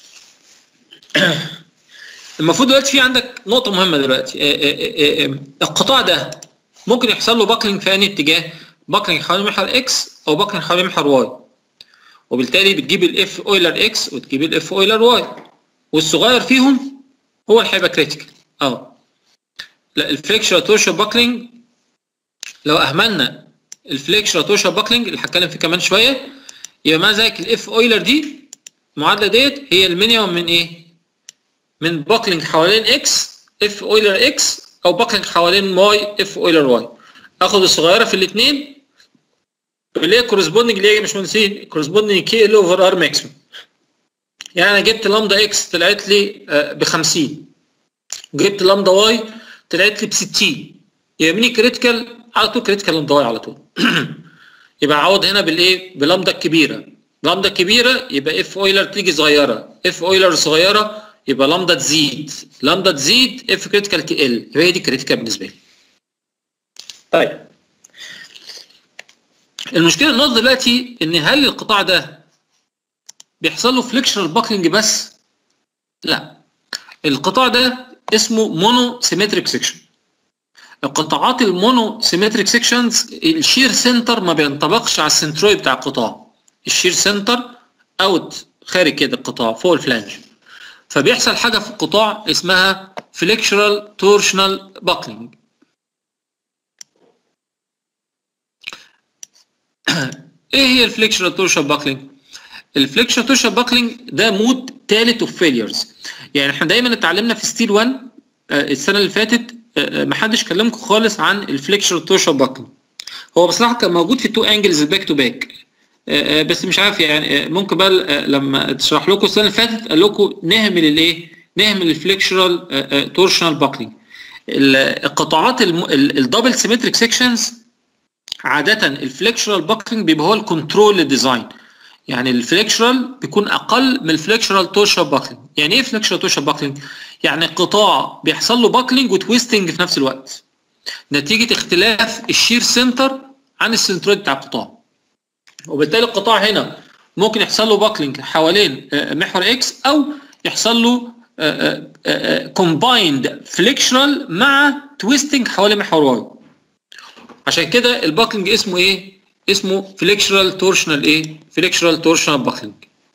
المفروض دلوقتي في عندك نقطة مهمة دلوقتي آه، آه، آه، آه، القطاع ده ممكن يحصل له باكلينج في أي اتجاه باكلينج حوالين محور اكس أو باكلينج حوالين محور واي وبالتالي بتجيب الاف اويلر اكس وتجيب الاف اويلر واي والصغير فيهم هو اللي هيبقى كريتيكال اه لا الفليكشر تورشن باكلينج لو اهملنا الفليكشر تورشن باكلينج اللي هتكلم فيه كمان شويه يبقى ما ذلك الاف اويلر دي المعادله ديت هي المينيمم من ايه؟ من باكلينج حوالين اكس اف اويلر اكس او باكلينج حوالين واي اف اويلر واي اخد الصغيره في الاثنين اللي هي كورسبوندنج اللي هي مش مهندسين كورسبوندنج كي ال اوفر ار ماكسيمم يعني انا جبت لامدا اكس طلعت لي ب 50 جبت لامدا واي طلعت لي ب 60 يبقى مين كريتيكال على طول كريتيكال لامدا واي على طول يبقى عوض هنا بالايه بلامدا الكبيره لامدا الكبيره يبقى اف اويلر تيجي صغيره اف اويلر صغيره يبقى لامدا تزيد لامدا تزيد اف كريتيكال تقل يبقى هي دي كريتيكال بالنسبه لي طيب المشكله النقطه دلوقتي ان هل القطاع ده بيحصل له فليكشرال باكلينج بس؟ لا القطاع ده اسمه مونو سيمتريك سيكشن القطاعات المونو سيمتريك سيكشنز الشير سنتر ما بينطبقش على السنترويد بتاع القطاع الشير سنتر اوت خارج كده القطاع فوق الفلانج فبيحصل حاجه في القطاع اسمها فليكشرال تورشنال باكلينج ايه هي الفليكشرال تورشنال باكلينج الفليكشرال تورشنال باكلينج ده مود ثالث اوف فيليرز يعني احنا دايما اتعلمنا في ستيل 1 آه، السنه اللي فاتت آه، آه، محدش كلمكم خالص عن الفليكشرال تورشنال باكلينج هو بصراحه كان موجود في التو انجلز باك تو باك بس مش عارف يعني آه، ممكن بقى آه، لما تشرح لكم السنه اللي فاتت قال لكم نهمل الايه نهمل الفليكشرال تورشنال باكلينج القطاعات الدبل سيمتريك سيكشنز عاده الفليكشرال باكلينج بيبقى هو الكنترول ديزاين يعني الفليكشرال بيكون اقل من الفليكشرال تورشنال باكلينج يعني ايه فليكشرال تورشنال باكلينج يعني قطاع بيحصل له باكلينج وتويستنج في نفس الوقت نتيجه اختلاف الشير سنتر عن السنترويد بتاع القطاع وبالتالي القطاع هنا ممكن يحصل له باكلينج حوالين آه، محور اكس او يحصل له كومبايند فليكشرال مع تويستنج حوالين محور واي عشان كده الباكلينج اسمه ايه اسمه فليكشرال تورشنال ايه فليكشرال تورشنال باكلينج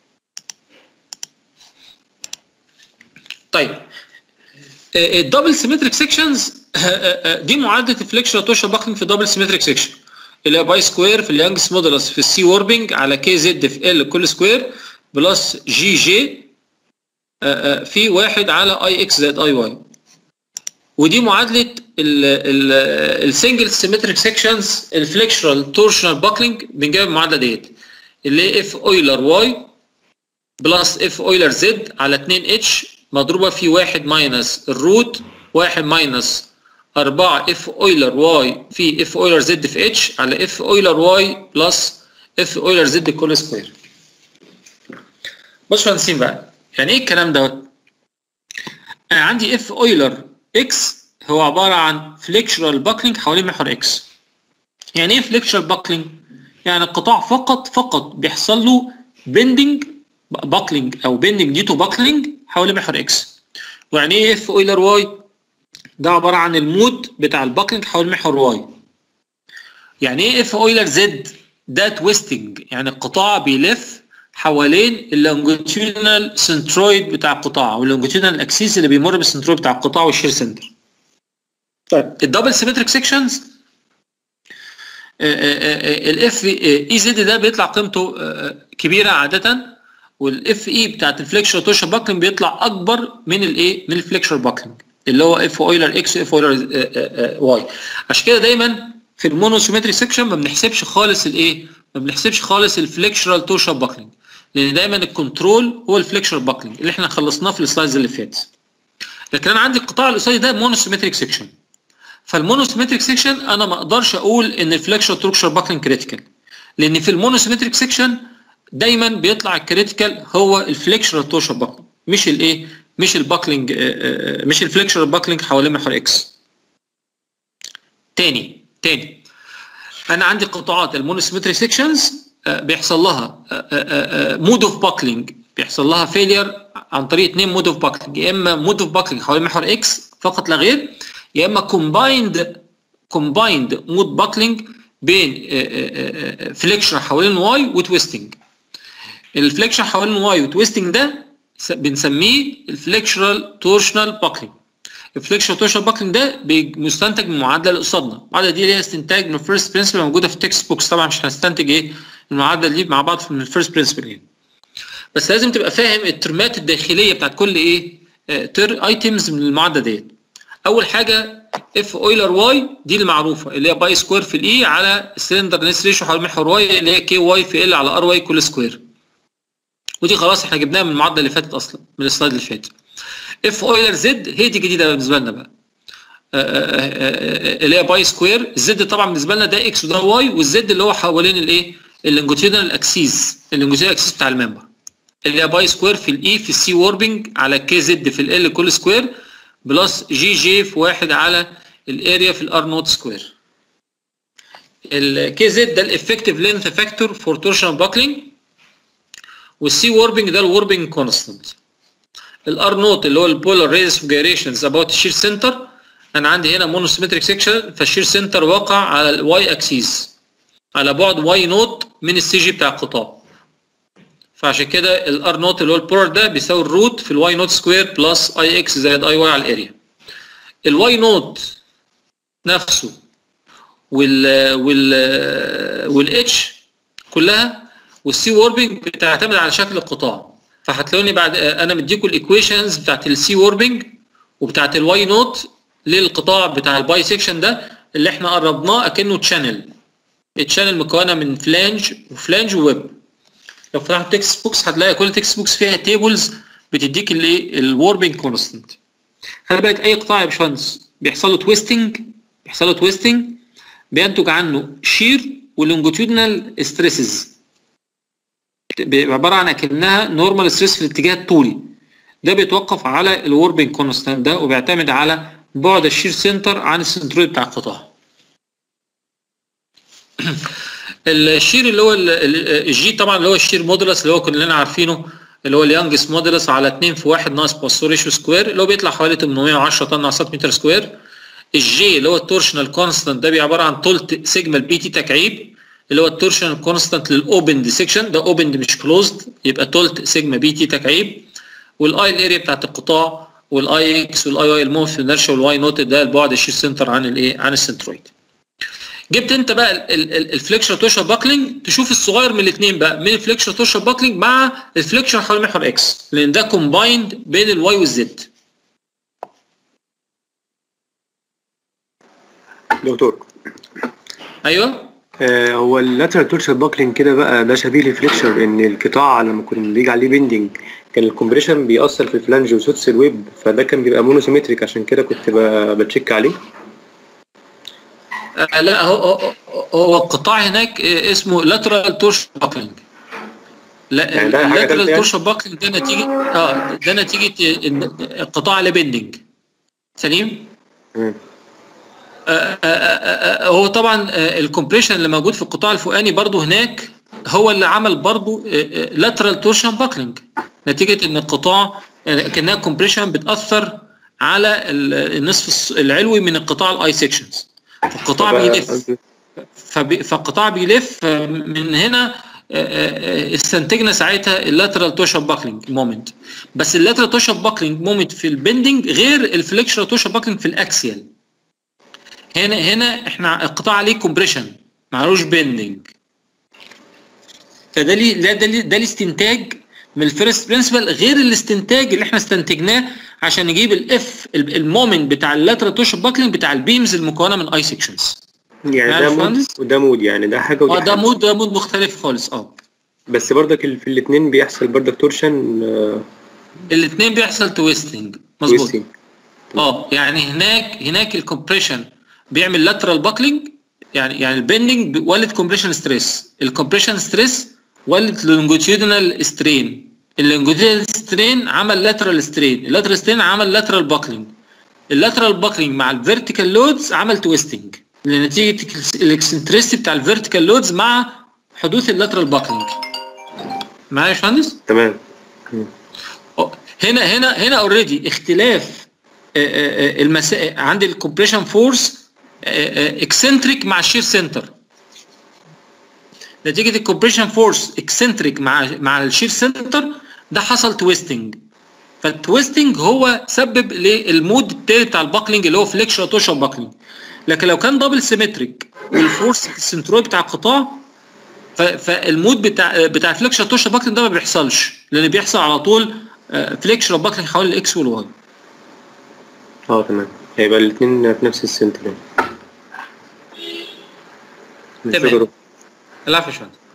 طيب الدبل سيمتريك سيكشنز دي معادله الفليكشرال تورشنال باكلينج في دبل سيمتريك سيكشن اللي هي باي سكوير في اليانجس مودولس في السي ووربنج على كي زد في ال كل سكوير بلس جي جي في واحد على اي اكس زائد اي واي ودي معادله السنجل سيمتريك سيكشنز الفليكشرال تورشنال باكلينج بنجيب المعادله ديت اللي هي اف اويلر واي بلس اف اويلر زد على 2 اتش مضروبه في 1 ماينس الروت 1 ماينس 4 اف اويلر واي في اف اويلر زد في اتش على اف اويلر واي بلس اف اويلر زد كل سكوير بصوا يا هنسين بقى يعني ايه الكلام دوت انا عندي اف اويلر اكس هو عباره عن فليكشرال باكلينج حوالين محور اكس يعني ايه فليكشرال باكلينج يعني القطاع فقط فقط بيحصل له بندنج باكلينج او بندنج دي تو باكلينج حوالين محور اكس ويعني ايه اف اويلر واي ده عباره عن المود بتاع الباكلينج حول محور واي يعني ايه اف اويلر زد ده تويستنج يعني القطاع بيلف حوالين اللونجيتيودنال سنترويد بتاع القطاع واللونجيتيودنال اكسيس اللي بيمر بالسنترويد بتاع القطاع والشير سنتر طيب الدبل سيمتريك سيكشنز الاف اي زد ده بيطلع قيمته آه، كبيره عاده والاف اي بتاعت الفليكشر توشن باكلينج بيطلع اكبر من الايه من الفليكشر باكلينج اللي هو اف اويلر اكس واف اويلر واي عشان كده دايما في المونوسيمتري سيكشن ما بنحسبش خالص الايه ما بنحسبش خالص الفليكشرال توشن باكلينج لان دايما الكنترول هو الفليكشرال باكلينج اللي احنا خلصناه في السلايدز اللي فاتت لكن انا عندي القطاع القصادي ده مونوسيمتريك سيكشن فالمونوسيمتريك سيكشن انا ما اقدرش اقول ان الفليكشرال توشن باكلينج كريتيكال لان في المونوسيمتريك سيكشن دايما بيطلع الكريتيكال هو الفليكشرال توشن باكلينج مش الايه مش الباكلينج مش الفليكشرال باكلينج حوالين محور اكس تاني تاني انا عندي قطاعات المونوسيمتري سيكشنز بيحصل لها مود اوف باكلينج بيحصل لها فيلير عن طريق اثنين مود اوف باكلينج يا اما مود اوف باكلينج حوالين محور اكس فقط لا غير يا اما كومبايند كومبايند مود باكلينج بين فليكشر حوالين واي وتويستنج الفليكشر حوالين واي وتويستنج ده بنسميه الفليكشرال تورشنال باكلينج الفليكشرال تورشنال باكلينج ده مستنتج من المعادله اللي قصادنا المعادله دي ليها استنتاج من الفيرست برنسبل موجوده في التكست بوكس طبعا مش هنستنتج ايه المعادله دي مع بعض من الفيرست برنسبل يعني بس لازم تبقى فاهم الترمات الداخليه بتاعت كل ايه تر ايتمز من المعادله ديت اول حاجه اف اويلر واي دي المعروفه اللي هي باي سكوير في الاي على السلندر نس ريشيو حوالين محور واي اللي هي كي واي في ال على ار واي كل سكوير ودي خلاص احنا جبناها من المعادله اللي فاتت اصلا من السلايد اللي فات اف اويلر زد هي دي جديده بالنسبه لنا بقى اللي هي باي سكوير الزد طبعا بالنسبه لنا ده اكس وده واي والزد اللي هو حوالين الايه اللونجيتيودنال اكسيس اللونجيتيودنال اكسيس بتاع الممبر اللي هي باي سكوير في الاي في السي ووربنج على كي زد في ال كل سكوير بلس جي جي في واحد على الاريا في الار نوت سكوير الكي زد ده الافكتيف لينث فاكتور فور تورشن باكلينج والسي ووربنج ده الوربنج كونستنت الار نوت اللي هو البولار ريز اوف جيريشنز اباوت الشير سنتر انا عندي هنا مونوسيمتريك سيكشن فالشير سنتر واقع على الواي اكسيس على بعد واي نوت من السي جي بتاع القطاع فعشان كده الار نوت اللي هو البولار ده بيساوي الروت في الواي نوت سكوير بلس اي اكس زائد اي واي على الاريا الواي نوت نفسه وال وال والاتش كلها والسي ووربنج بتعتمد على شكل القطاع فهتلاقوني بعد انا مديكم الايكويشنز بتاعت السي ووربنج وبتاعت الواي نوت للقطاع بتاع الباي سيكشن ده اللي احنا قربناه اكنه تشانل التشانل مكونه من فلانج وفلانج وويب لو فتحت تكست بوكس هتلاقي كل تكست بوكس فيها تيبلز بتديك الايه الوربنج كونستنت خلي بالك اي قطاع يا باشمهندس بيحصل له تويستنج بيحصل له تويستنج بينتج عنه شير ولونجيتيودنال ستريسز عباره عن اكنها نورمال ستريس في الاتجاه الطولي ده بيتوقف على الوربنج كونستانت ده وبيعتمد على بعد الشير سنتر عن السنترويد بتاع القطاع الشير اللي هو الجي طبعا اللي هو الشير مودولس اللي هو كلنا عارفينه اللي هو اليانجس مودولس على 2 في 1 ناقص باستور ريشيو سكوير اللي هو بيطلع حوالي 810 طن على سنتيمتر سكوير الجي اللي هو التورشنال كونستانت ده عباره عن تلت سيجما البي تي تكعيب اللي هو التورشنال كونستانت للاوبند سيكشن ده اوبند مش كلوزد يبقى تلت سيجما بي تي تكعيب والاي الاريا بتاعت القطاع والاي اكس والاي واي الموف انرشيا والواي نوت ده البعد الشير سنتر عن الايه عن السنترويد جبت انت بقى الفليكشر توشر باكلينج تشوف الصغير من الاثنين بقى من الفليكشر توشر باكلينج مع الفليكشر حول محور اكس لان ده كومبايند بين الواي والزد دكتور ايوه آه هو اللاترال تورشر باكلينج كده بقى ده شبيه للفليكشر ان القطاع لما كنا بيجي عليه بيندنج كان الكومبريشن بيأثر في الفلانج وسوتس الويب فده كان بيبقى مونوسيمتريك عشان كده كنت ب- بتشيك عليه آه لا هو هو- هو القطاع هناك آه، اسمه لاترال تورشن باكلينج لا يعني ده حاجة تالتة اللاترال يعني؟ تورشن باكلينج ده نتيجه اه ده نتيجه إن القطاع عليه بيندنج سليم مم. آه، آه، آه، آه، هو طبعا الكومبريشن اللي موجود في القطاع الفوقاني برضو هناك هو اللي عمل برضو لاترال تورشن باكلينج نتيجه ان القطاع آه، كانها كومبريشن بتاثر على ال- النصف الس- العلوي من القطاع الاي سيكشنز فالقطاع فبقى بيلف قصدي- فبي- فالقطاع بيلف آه، من هنا آه، آه، استنتجنا ساعتها اللاترال توشن باكلينج مومنت بس اللاترال توشن باكلينج مومنت في البندنج غير الفليكشر توشن باكلينج في الاكسيال هنا هنا احنا القطاع عليه كومبريشن معلوش بيندنج فده ليه ده ده ليه ده ليه استنتاج من الفيرست برنسبل غير الاستنتاج اللي احنا استنتجناه عشان نجيب الاف المومنت بتاع اللاترال توشن باكلينج بتاع البيمز المكونه من اي سيكشنز يعني عارف ده مود مهندس؟ وده مود يعني ده حاجه ودي اه ده حاجة. مود ده مود مختلف خالص اه بس برضك ال- في الاثنين بيحصل برضك تورشن آه، الاثنين بيحصل تويستنج مظبوط تويستنج. اه يعني هناك هناك الكومبريشن بيعمل لاترال باكلينج يعني يعني البندنج ولد كومبريشن ستريس الكومبريشن ستريس ولد لونجيتيودنال سترين اللونجيتيودنال سترين عمل لاترال سترين اللاترال سترين عمل لاترال باكلينج اللاترال باكلينج مع الفيرتيكال لودز عمل تويستنج لنتيجه الاكسنتريستي بتاع الفيرتيكال لودز مع حدوث اللاترال باكلينج معايا يا باشمهندس؟ تمام أه، هنا هنا هنا اوريدي اختلاف آه، آه، آه، المسا... عند الكومبريشن فورس اكسنتريك مع الشير سنتر نتيجه الكومبريشن فورس اكسنتريك مع مع الشير سنتر ده حصل تويستنج فالتويستنج هو سبب للمود التاني بتاع الباكلينج اللي هو فليكشر توشن باكلينج لكن لو كان دبل سيمتريك والفورس السنترويد بتاع القطاع ف- فالمود بتاع بتاع فليكشر توشن باكلينج ده ما بيحصلش لان بيحصل على طول فليكشر باكلينج حوالين الاكس والواي اه تمام هيبقى الاثنين في نفس السنتر يعني مش تمام. فاكره. العفو يا باشمهندس.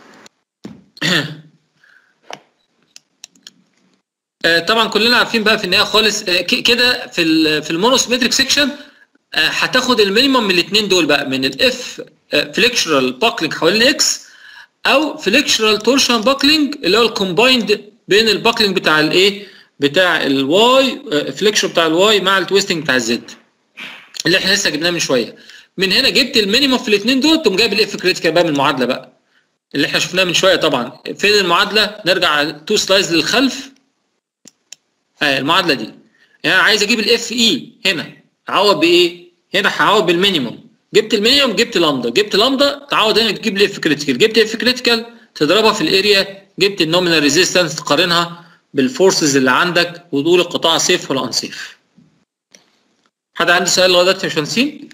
آه، طبعا كلنا عارفين بقى في النهايه خالص آه، ك- كده في ال في المونوسيمتريك سيكشن هتاخد المينيمم من الاثنين دول بقى من الاف فليكشرال باكلينج حوالين الاكس او فليكشرال تورشن باكلينج اللي هو الكومبايند بين الباكلينج بتاع الايه بتاع الواي فليكشر بتاع الواي مع التويستنج بتاع الزد اللي احنا لسه جبناه من شويه من هنا جبت المينيموم في الاثنين دول تقوم جايب الاف كريتيكال بقى من المعادله بقى اللي احنا شفناها من شويه طبعا فين المعادله نرجع تو سلايز للخلف آه المعادله دي يعني أنا عايز اجيب الاف اي هنا اعوض بايه هنا هعوض بالمينيموم جبت المينيموم جبت لامدا جبت لامدا تعوض هنا تجيب الاف كريتيكال جبت اف كريتيكال تضربها في الاريا جبت النومينال ريزيستنس تقارنها بالفورسز اللي عندك وتقول القطاع سيف ولا انسيف حد عنده سؤال لغايه دلوقتي يا باشمهندسين؟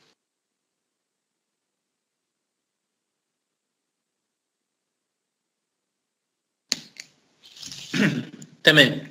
تمام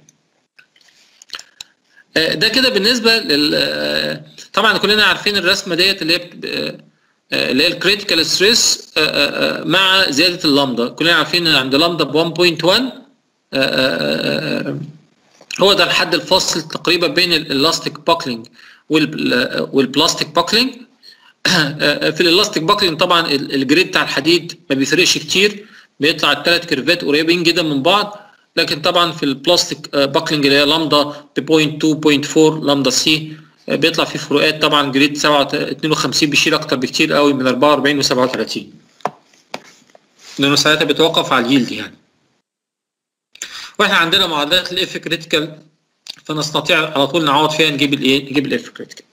آه، ده كده بالنسبه لل آه، طبعا كلنا عارفين الرسمه ديت اللي هي بت- آه، آه، اللي هي الكريتيكال ستريس مع زياده اللامدا كلنا عارفين ان عند لامدا ب 1.1 آه، آه، آه، هو ده الحد الفاصل تقريبا بين الالاستيك باكلينج والبلاستيك باكلينج في الالاستيك باكلينج طبعا ال- الجريد بتاع الحديد ما بيفرقش كتير بيطلع الثلاث كيرفات قريبين جدا من بعض لكن طبعا في البلاستيك باكلينج اللي هي لامدا ب 0.2 0.4 لامدا سي بيطلع فيه فروقات طبعا جريد 7 52 بيشيل اكتر بكتير قوي من 44 و 37 لانه ساعتها بيتوقف على اليلد يعني واحنا عندنا معادلات الاف كريتيكال فنستطيع على طول نعوض فيها نجيب الايه نجيب الاف كريتيكال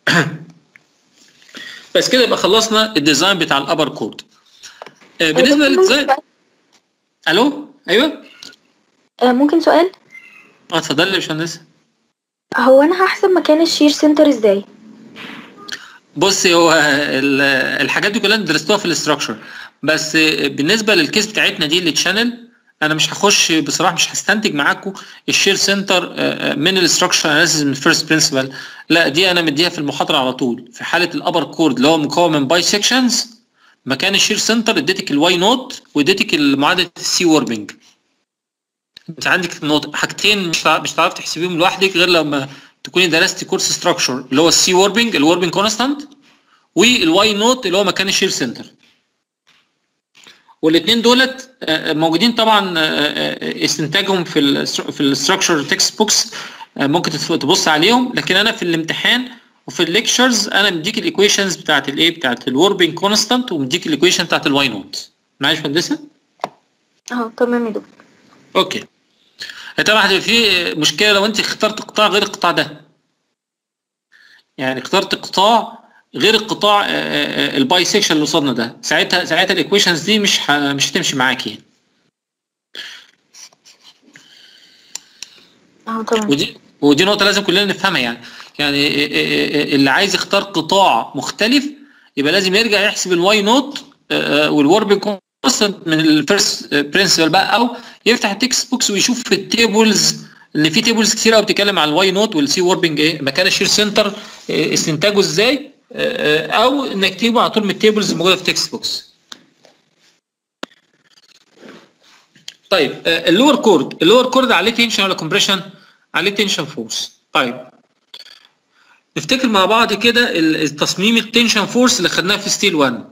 بس كده يبقى خلصنا الديزاين بتاع الابر كود بالنسبه للديزاين الو ايوه آه، ممكن سؤال اه اتفضل يا باشمهندس هو انا هحسب مكان الشير سنتر ازاي بصي هو ال- الحاجات دي كلها درستوها في الاستراكشر بس بالنسبه للكيس بتاعتنا دي اللي تشانل انا مش هخش بصراحه مش هستنتج معاكم الشير سنتر من الاستراكشر اناليسيس من الفيرست برنسبل لا دي انا مديها في المحاضره على طول في حاله الابر كورد اللي هو مكون من باي سيكشنز مكان الشير سنتر اديتك الواي نوت واديتك معادله السي ووربنج انت عندك نقط حاجتين مش هتع- مش هتعرف تحسبيهم لوحدك غير لما تكوني درستي كورس ستراكشر اللي هو السي ووربنج الوربنج كونستانت والواي نوت اللي هو مكان الشير سنتر والاثنين دولت آه، موجودين طبعا آه، آه، استنتاجهم في ال في الاستراكشر تكست بوكس ممكن تتف- تبص عليهم لكن انا في الامتحان وفي الليكتشرز انا مديك الايكويشنز بتاعت الايه بتاعت الوربنج كونستانت ومديك الايكويشن بتاعت الواي نوت معايا يا باشمهندسه؟ اه تمام يا دكتور اوكي طبعا هتبقى في مشكله لو انت اخترت قطاع غير القطاع ده يعني اخترت قطاع غير القطاع آه، آه، الباي سيكشن اللي قصادنا ده ساعتها ساعتها الايكويشنز دي مش ه- مش هتمشي معاكي اه تمام ودي ودي نقطه لازم كلنا نفهمها يعني يعني آه، آه، آه، اللي عايز يختار قطاع مختلف يبقى لازم يرجع يحسب الواي نوت والوربنج كونستنت من الفيرست برنسبل بقى او يفتح التكست بوكس ويشوف في التيبلز ان في تيبلز كتير قوي بتتكلم عن الواي نوت والسي ووربنج ايه مكان الشير سنتر آه، استنتاجه ازاي آه، آه، او انك تجيبه على طول من التيبلز الموجوده في التكست بوكس طيب آه، اللور كورد اللور كورد عليه تنشن ولا كومبريشن عليه تنشن فورس طيب نفتكر مع بعض كده ال- التصميم التنشن فورس اللي خدناه في ستيل 1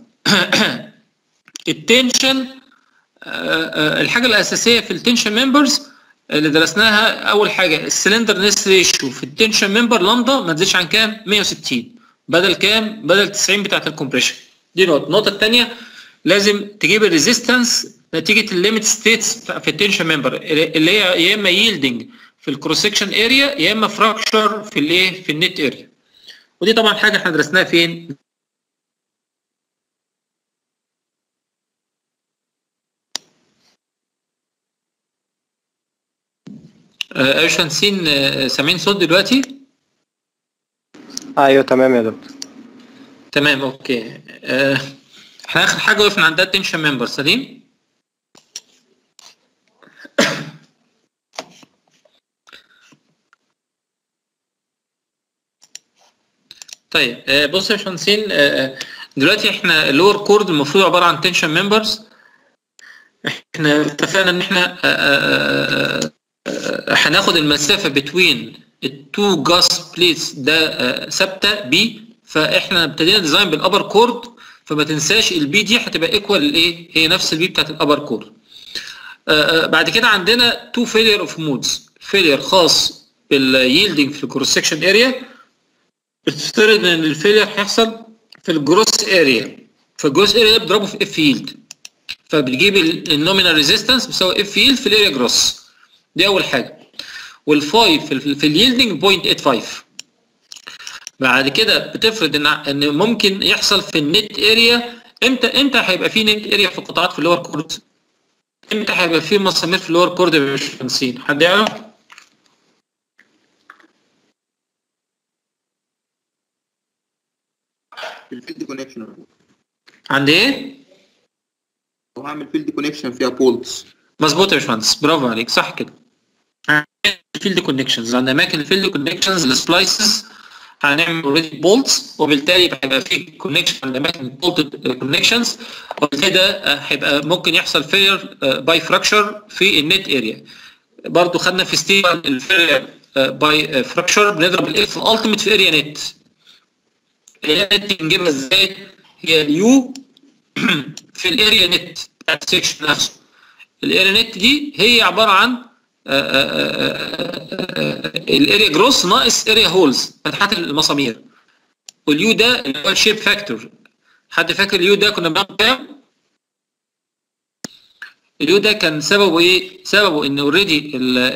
التنشن الحاجه الاساسيه في التنشن ممبرز اللي درسناها اول حاجه السلندر نس ريشيو في التنشن ممبر لامدا ما تزيدش عن كام 160 بدل كام بدل 90 بتاعت الكومبريشن دي نقطه النقطه الثانيه لازم تجيب الريزيستنس نتيجه الليميت ستيتس في التنشن ممبر اللي هي يا اما ييلدنج في الكروس سكشن اريا يا اما فراكشر في الايه في النت اريا ودي طبعا حاجه احنا درسناها فين آه، ايش هنسين آه، سامعين صوت دلوقتي ايوه تمام يا دكتور تمام اوكي آه، احنا اخر حاجه وقفنا عندها التنشن ممبر سليم طيب آه، بص يا باشمهندسين آه، دلوقتي احنا اللور كورد المفروض عباره عن تنشن ممبرز احنا اتفقنا ان احنا آه، آه، آه، آه، هناخد المسافه بين التو جاس بليتس ده آه، ثابته بي فاحنا ابتدينا ديزاين بالابر كورد فما تنساش البي دي هتبقى ايكوال الايه هي نفس البي بتاعت الابر كورد آه، آه، بعد كده عندنا تو فيلير اوف مودز فيلير خاص بالييلدنج في الكروس سكشن اريا بتفترض ان الفيلير هيحصل في الجروس اريا فالجروس اريا ده بتضربه في اف فيلد فبتجيب النومينال ريزيستنس بيساوي اف فيلد في الاريا جروس دي اول حاجه والفاي في, ال- في اليلدنج 0.85 بعد كده بتفرض ان ان ممكن يحصل في النت اريا امتى امتى هيبقى في نت اريا في القطاعات في اللور كورد امتى هيبقى في مسامير في اللور كورد يا باشمهندسين حد يعرف الفيلد كونكشن عند ايه لو هعمل فيلد كونكشن فيها بولز مظبوط يا باشمهندس برافو عليك صح كده الفيلد كونكشنز عند اماكن الفيلد كونكشنز السبلايسز هنعمل اوريدي بولتس وبالتالي هيبقى في كونكشن عند اماكن البولت كونكشنز وبالتالي ده آه، هيبقى ممكن يحصل فيلر باي فراكشر في النت اريا برضو خدنا في ستيل الفيلر باي فراكشر بنضرب الاف الالتيميت في اريا نت الاريا نت نجيبها ازاي هي اليو في الاريا نت بتاعت السكشن نفسه الاريا نت دي هي عباره عن الاريا جروس ناقص اريا هولز فتحات المسامير واليو ده اللي هو الشيب فاكتور حد فاكر اليو ده كنا بنعمل كام؟ اليو ده كان سببه ايه؟ سببه ان اوريدي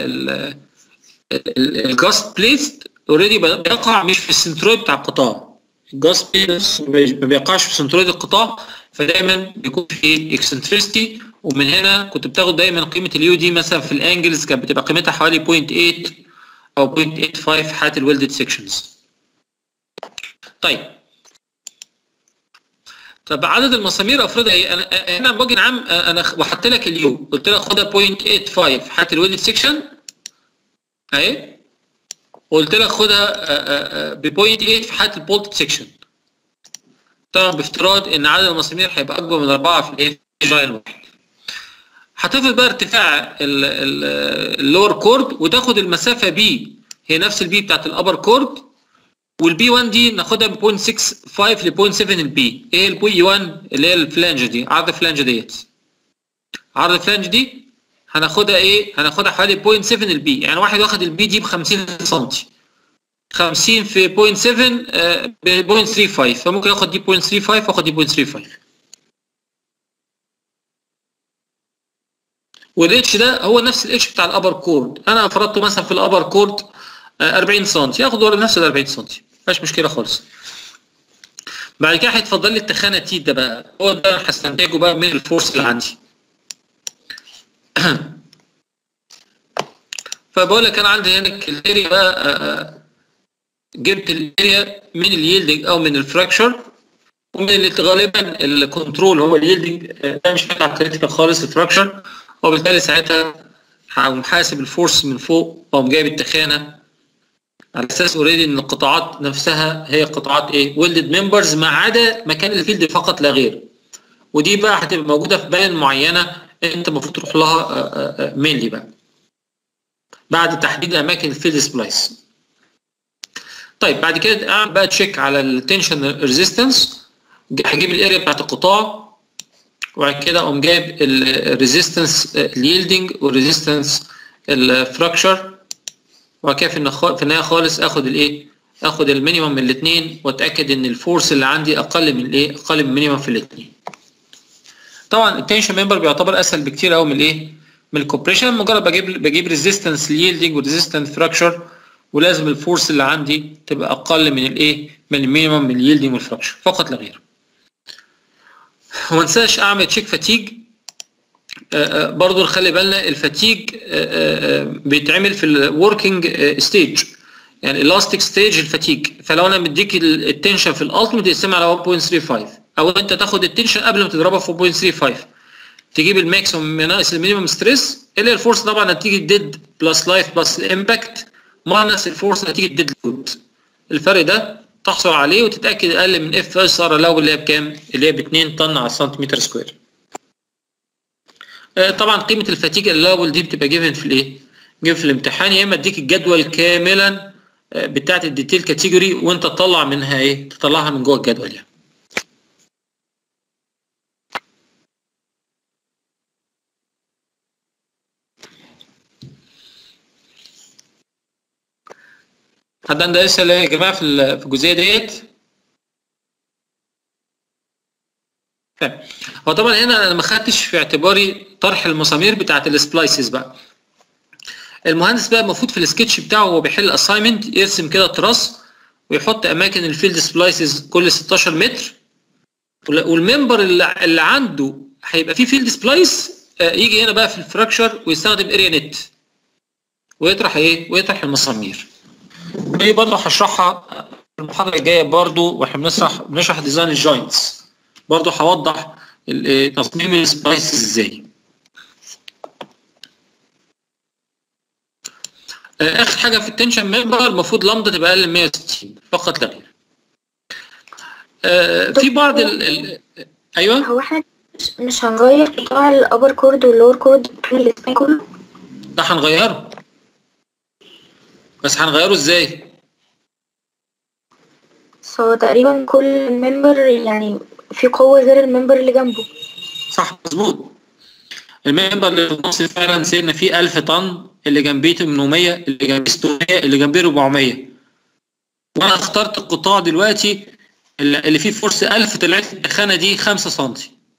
الجاست بليست اوريدي بيقع مش في السنترويد بتاع القطاع الجاست بليست ما بيقعش في سنترويد القطاع فدايما بيكون في اكسنتريستي ومن هنا كنت بتاخد دايما قيمه اليو دي مثلا في الانجلز كانت بتبقى قيمتها حوالي 0.8 او 0.85 في حالات الويلدد سيكشنز طيب طب عدد المسامير افرضها ايه انا هنا باجي نعم انا وحط لك اليو قلت لك خدها 0.85 في حاله الويلدد سيكشن اهي وقلت لك خدها ب 0.8 في حاله البولت سيكشن طبعا بافتراض ان عدد المسامير هيبقى اكبر من اربعه في الايه في جاين واحد هتفرض بقى ارتفاع اللور كورد وتاخد المسافه بي هي نفس البي بتاعت الابر كورد والبي 1 دي ناخدها ب 0.65 ل 0.7 البي ايه البي 1 اللي هي الفلانج دي عرض الفلانج ديت عرض الفلانج دي هناخدها ايه هناخدها حوالي 0.7 البي يعني واحد واخد البي دي ب 50 سم 50 في 0.7 ب 0.35 فممكن اخد دي 0.35 واخد دي 0.35 والاتش ده هو نفس الاتش بتاع الابر كورد انا فرضته مثلا في الابر كورد 40 سم ياخد ورا نفس ال 40 سم مفيش مشكله خالص بعد كده هيتفضل لي التخانه تي ده بقى هو ده هستنتجه بقى من الفورس اللي عندي فبقول لك انا عندي هنا الاريا بقى جبت الاريا من اليلدنج او من الفراكشر ومن اللي غالبا الكنترول هو اليلدنج ده مش بتاع كريتيكال خالص الفراكشر وبالتالي ساعتها هقوم حاسب الفورس من فوق واقوم جايب التخانه على اساس اوريدي ان القطاعات نفسها هي قطاعات ايه ويلدد ممبرز ما عدا مكان الفيلد فقط لا غير ودي بقى هتبقى موجوده في بيان معينه انت المفروض تروح لها مينلي بقى بعد تحديد اماكن الفيلد سبلايس طيب بعد كده اعمل بقى تشيك على التنشن ريزيستنس هجيب الاريا بتاعت القطاع وبعد كده اقوم جايب الريزيستنس اليلدنج والريزيستنس الفراكشر وبعد كده في النهايه خالص اخد الايه اخد المينيمم من الاثنين واتاكد ان الفورس اللي عندي اقل من الايه اقل من المينيمم في الاثنين طبعا التنشن ممبر بيعتبر اسهل بكتير قوي من الايه من الكوبريشن مجرد بجيب بجيب ريزيستنس اليلدنج وريزيستنس فراكشر ولازم الفورس اللي عندي تبقى اقل من الايه من المينيمم من اليلدنج والفراكشر فقط لا غير وما انساش اعمل تشيك فاتيج برضو نخلي بالنا الفاتيج بيتعمل في الوركينج ستيج يعني الاستيك ستيج الفاتيج فلو انا مديك التنشن في الالتيميت يقسم على 1.35 او انت تاخد التنشن قبل ما تضربها في 1.35 تجيب الماكسيموم ناقص المينيمم ستريس اللي هي الفورس طبعا نتيجه ديد بلس لايف بلس الامباكت ماينس الفورس نتيجه ديد لود الفرق ده تحصل عليه وتتاكد اقل من اف اس ار لو اللي هي بكام اللي هي ب 2 طن على السنتيمتر سكوير طبعا قيمه الفاتيج الاول دي بتبقى جيفن في الايه جيفن في الامتحان يا اما اديك الجدول كاملا بتاعت الديتيل كاتيجوري وانت تطلع منها ايه تطلعها من جوه الجدول يعني حد عنده اسئله يا جماعه في الجزئيه ديت طيب هو طبعا هنا انا ما خدتش في اعتباري طرح المسامير بتاعت السبلايسز بقى المهندس بقى المفروض في السكتش بتاعه وهو بيحل اساينمنت يرسم كده تراس ويحط اماكن الفيلد سبلايسز كل 16 متر وال- والممبر اللي, اللي عنده هيبقى فيه فيلد سبلايس آه، يجي هنا بقى في الفراكشر ويستخدم اريا نت ويطرح ايه ويطرح المسامير دي برضه هشرحها في المحاضره الجايه برضه واحنا بنشرح بنشرح ديزاين الجوينتس برضه هوضح ال- آه، تصميم السبلايسز ازاي آه، اخر حاجه في التنشن ممبر المفروض لمده تبقى اقل من 160 فقط لا غير آه، في بعض ال ال ايوه هو احنا مش- مش هنغير قطاع الابر كورد واللور كورد طول الاسبان كله ده هنغيره بس هنغيره ازاي بس هو تقريبا كل ممبر يعني في قوة غير الممبر اللي جنبه صح مظبوط الممبر اللي في النص فعلا سيبنا فيه 1000 طن اللي جنبيه 800 اللي جنبيه 600 اللي جنبيه 400 وانا اخترت القطاع دلوقتي اللي اللي فيه فورس 1000 طلعت التخانه دي 5 سم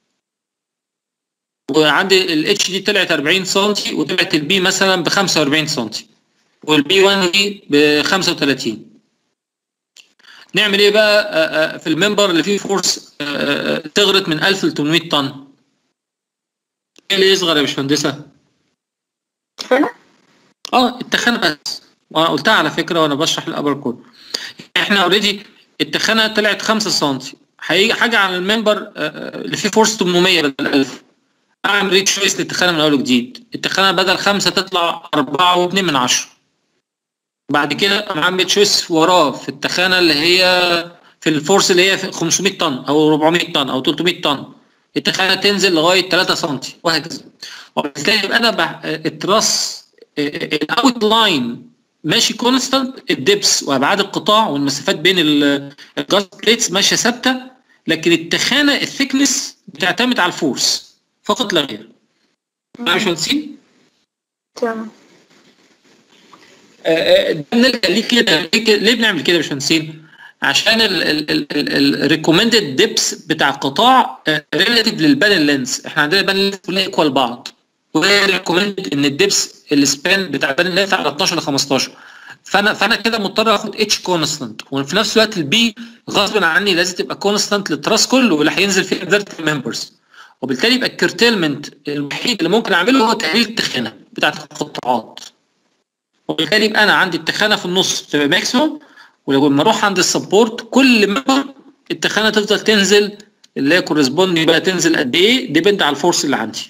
وعندي الاتش دي طلعت 40 سم وطلعت البي مثلا ب 45 سم والبي 1 دي ب 35 نعمل ايه بقى آه، آه، في الممبر اللي فيه فورس آه، آه، تغرق من 1000 ل 800 طن ايه اللي يصغر يا باشمهندسه؟ فانا اه التخانه بس وانا قلتها على فكره وانا بشرح الابر كود احنا اوريدي التخانه طلعت 5 سم هيجي حاجه على الممبر آه، آه، اللي فيه فورس 800 بدل 1000 اعمل ريت شويس للتخانه من اول وجديد التخانه بدل 5 تطلع 4 و2 من 10 بعد كده انا عامل تشويس وراه في التخانه اللي هي في الفورس اللي هي في 500 طن او 400 طن او 300 طن التخانه تنزل لغايه 3 سم وهكذا وبالتالي يبقى انا بح... التراس الاوت لاين ماشي كونستانت الدبس وابعاد القطاع والمسافات بين ال- الجاز بليتس ماشيه ثابته لكن التخانه الثيكنس بتعتمد على الفورس فقط لا غير معايا يا باشمهندسين؟ تمام آه، آه، ده بنلجأ ليه كده ليه كده- ليه بنعمل كده يا باشمهندسين؟ عشان الريكومندد ديبس بتاع القطاع ريلاتيف للبانل لينس احنا عندنا البانل لينس كلها ايكوال بعض وهي ريكومندد ان الديبس السبان بتاع البانل لينس على 12 ل 15 فانا فانا كده مضطر اخد اتش كونستانت وفي نفس الوقت البي غصب عني لازم تبقى كونستانت للتراس كله واللي هينزل فيه الفيرتيكال ممبرز وبالتالي يبقى الكيرتيلمنت الوحيد اللي ممكن اعمله هو تقليل التخانه بتاعت القطاعات وبالتالي يبقى انا عندي التخانه في النص تبقى ماكسيموم ولما اروح عند السبورت كل ممبر التخانه تفضل تنزل اللي هي كورسبوند بقى تنزل قد ايه ديبند على الفورس اللي عندي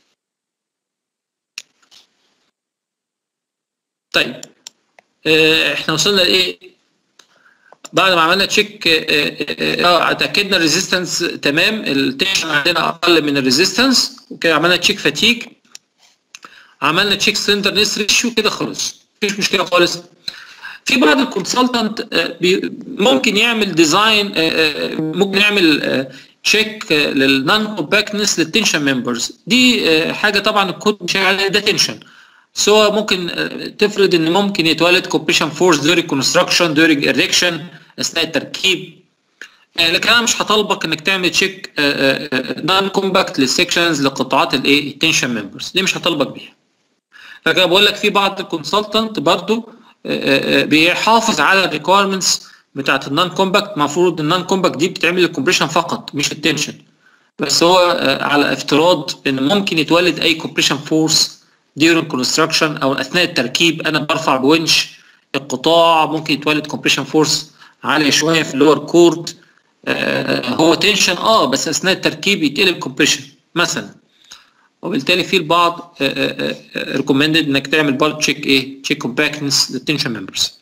طيب آه، احنا وصلنا لايه بعد ما عملنا تشيك اه اتاكدنا الريزيستنس تمام التنشن عندنا اقل من الريزيستنس وكده عملنا تشيك فاتيج عملنا تشيك سلندرنس ريشيو كده خلص مفيش مشكله خالص في بعض الكونسلتنت ممكن يعمل ديزاين ممكن يعمل تشيك للنون كومباكتنس للتنشن ممبرز دي آه، حاجه طبعا الكود مش عليها ده تنشن سو ممكن آه، تفرض ان ممكن يتولد كومبريشن فورس during كونستراكشن during erection اثناء التركيب آه، لكن انا مش هطالبك انك تعمل تشيك نون كومباكت للسكشنز لقطاعات الايه التنشن ممبرز دي مش هطالبك بيها لكن أنا بقول لك في بعض الكونسلتنت برضو آه، آه، بيحافظ على الريكويرمنتس بتاعت النون كومباكت المفروض النون كومباكت دي بتتعمل للكومبريشن فقط مش التنشن بس هو آه، على افتراض ان ممكن يتولد اي كومبريشن فورس during construction او اثناء التركيب انا برفع بونش القطاع ممكن يتولد كومبريشن فورس عاليه شويه في اللور كورد هو تنشن اه بس اثناء التركيب يتقلب كومبريشن مثلا وبالتالي في البعض ريكومندد انك تعمل برضه تشيك ايه تشيك كومباكتنس للتنشن ممبرز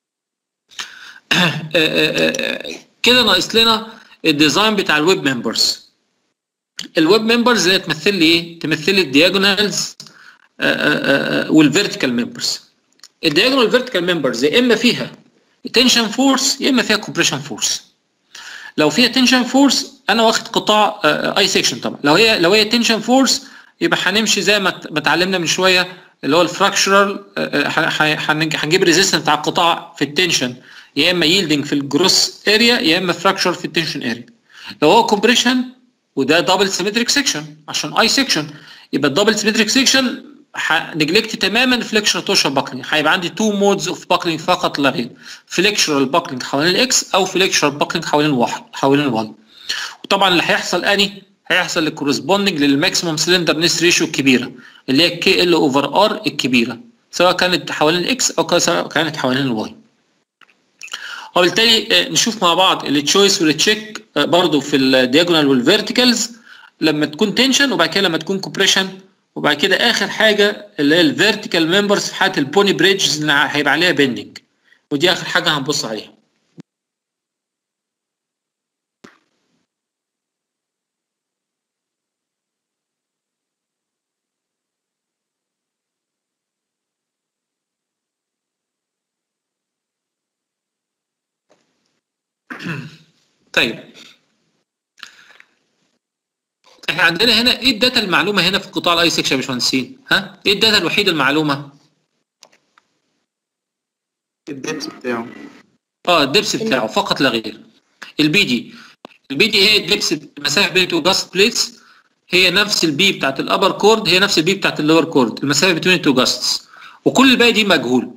كده ناقص لنا الديزاين بتاع الويب ممبرز الويب ممبرز اللي تمثل لي ايه تمثل لي الدياجونالز والفيرتيكال ممبرز الدياجونال والفيرتيكال ممبرز يا اما فيها تنشن فورس يا اما فيها كومبريشن فورس لو فيها تنشن فورس انا واخد قطاع اي سيكشن طبعا لو هي لو هي تنشن فورس يبقى هنمشي زي ما ت- ما اتعلمنا من شويه اللي هو الفراكشرال هنجيب ريزيستنت على القطاع في التنشن يا اما ييلدنج في الجروس اريا يا اما فراكشر في التنشن اريا لو هو كومبريشن وده دبل سيمتريك سيكشن عشان اي سيكشن يبقى الدبل سيمتريك سيكشن نجلكت تماما فليكشر توشر باكلينج هيبقى عندي تو مودز اوف باكلينج فقط لا غير فليكشرال باكلينج حوالين الاكس او فليكشرال باكلينج حوالين الواحد حوالين الواي وطبعا اللي هيحصل اني هيحصل الكورسبوندنج للماكسيموم سلندر نس ريشيو الكبيره اللي هي كي ال اوفر ار الكبيره سواء كانت حوالين الاكس او سواء كانت حوالين الواي وبالتالي آه، نشوف مع بعض التشويس والتشيك آه، برضو في الدياجونال والفيرتيكالز لما تكون تنشن وبعد كده لما تكون كوبريشن وبعد كده اخر حاجه اللي هي الفيرتيكال ممبرز في حاله البوني بريدجز اللي هيبقى عليها بيندنج ودي اخر حاجه هنبص عليها طيب احنا عندنا هنا ايه الداتا المعلومه هنا في قطاع الاي سكشن يا باشمهندسين ها ايه الداتا الوحيده المعلومه الدبس بتاعه اه الدبس بتاعه فقط لا غير البي دي البي دي هي الدبس المسافه بين تو جاست بليتس هي نفس البي بتاعت الابر كورد هي نفس البي بتاعت اللور كورد المسافه بين تو جاستس وكل الباقي دي مجهول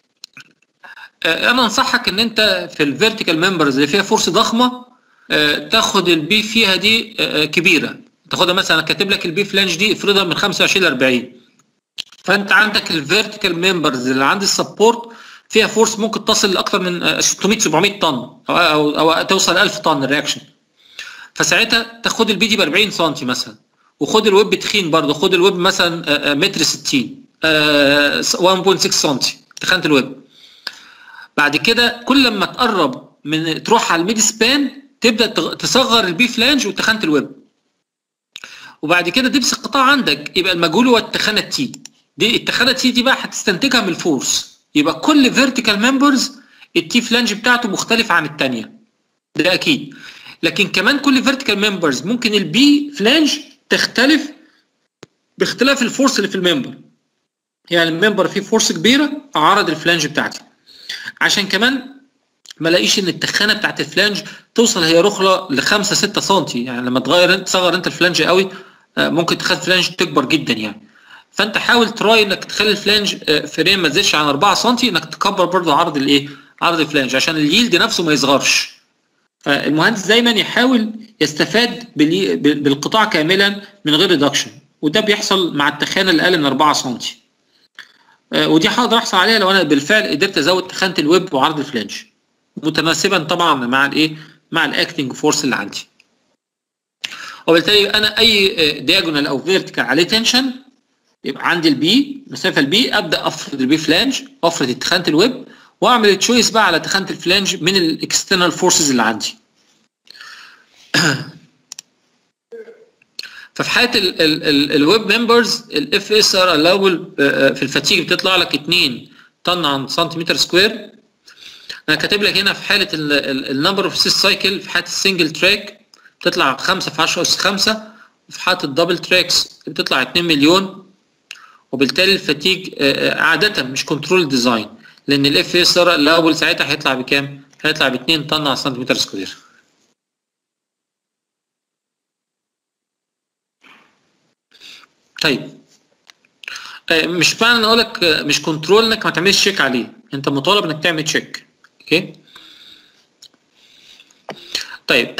آه، انا انصحك ان انت في الفيرتيكال ممبرز اللي فيها فورس ضخمه آه، تاخد البي فيها دي آه، كبيره تاخدها مثلا أنا كاتب لك البي فلانج دي افرضها من 25 ل 40 فانت عندك الفيرتيكال ممبرز اللي عند السبورت فيها فورس ممكن تصل لاكثر من آه، 600 700 طن او او, أو توصل 1000 طن الرياكشن فساعتها تاخد البي دي ب 40 سم مثلا وخد الويب تخين برضه خد الويب مثلا آه، آه، متر 60 آه، 1.6 سم تخانه الويب بعد كده كل لما تقرب من تروح على الميد سبان تبدا تغ- تصغر البي فلانج وتخانه الويب وبعد كده دبس القطاع عندك يبقى المجهول هو التخانه تي دي التخانه تي دي بقى هتستنتجها من الفورس يبقى كل فيرتيكال ممبرز التي فلانج بتاعته مختلف عن الثانيه ده اكيد لكن كمان كل فيرتيكال ممبرز ممكن البي فلانج تختلف باختلاف الفورس اللي في الممبر يعني الممبر فيه فورس كبيره عرض الفلانج بتاعتي عشان كمان ما الاقيش ان التخانه بتاعت الفلانج توصل هي رخله ل 5 6 سم يعني لما تغير انت تصغر انت الفلانج قوي آه، ممكن تخلي الفلانج تكبر جدا يعني فانت حاول تراي انك تخلي الفلانج آه، فريم ما تزيدش عن 4 سم انك تكبر برضه عرض الايه عرض الفلانج عشان اليلد نفسه ما يصغرش آه، المهندس دايما يحاول يستفاد بالي- بال- بالقطاع كاملا من غير ريدكشن وده بيحصل مع التخانه اللي اقل من 4 سم آه، ودي هقدر احصل عليها لو انا بالفعل قدرت ازود تخانه الويب وعرض الفلانج متناسبا طبعا مع الايه مع الاكتنج فورس اللي عندي وبالتالي انا اي دياجونال او فيرتيكال عليه تنشن يبقى عندي البي مسافه البي ابدا افرض البي فلانج افرض تخانه الويب واعمل تشويس بقى على تخانه الفلانج من الاكسترنال فورسز اللي عندي ففي حاله الويب ممبرز الاف اس ار الاول في الفاتيج بتطلع لك 2 طن عن سنتيمتر سكوير انا كاتب لك هنا في حاله النمبر اوف سيس سايكل في حاله السنجل تراك بتطلع 5 في 10 اس 5 وفي حاله الدبل تراكس بتطلع 2 مليون وبالتالي الفاتيج آه، آه، عاده مش كنترول ديزاين لان الاف اس ار الاول ساعتها هيطلع بكام؟ هيطلع ب 2 طن على سنتيمتر سكوير طيب آه، مش معنى ان اقول لك آه، مش كنترول انك ما تعملش تشيك عليه انت مطالب انك تعمل تشيك اوكي طيب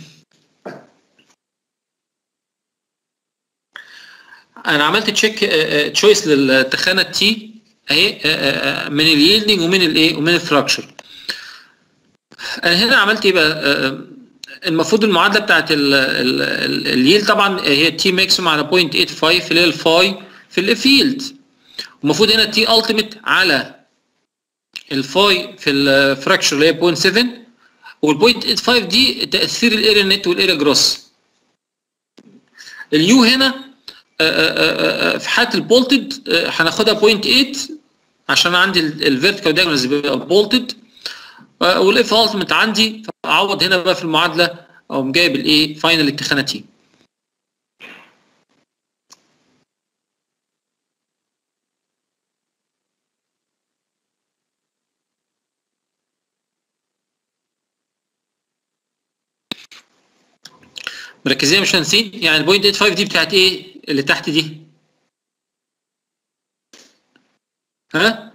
انا عملت تشيك تشويس للتخانه تي اهي آه، آه، آه، من اليلدنج ومن الايه ومن الفراكشر انا هنا عملت ايه بقى آه، آه، المفروض المعادله بتاعت اليلد طبعا هي تي ماكسيمم على 0.85 اللي هي الفاي في الفيلد المفروض هنا تي التيميت على الفاي في الفراكشر اللي هي 0.7 وال 0.85 دي تاثير الاريا نت والاريا جروس اليو هنا آه، آه، آه، في حاله البولتد هناخدها 0.8 عشان عندي الفيرتيكال دايجونالز بيبقى بولتد والاف التيميت عندي فاعوض هنا بقى في المعادله اقوم جايب الايه فاينل التخانه تي مركزين يا باشمهندسين يعني البوينت 85 دي بتاعت ايه اللي تحت دي ها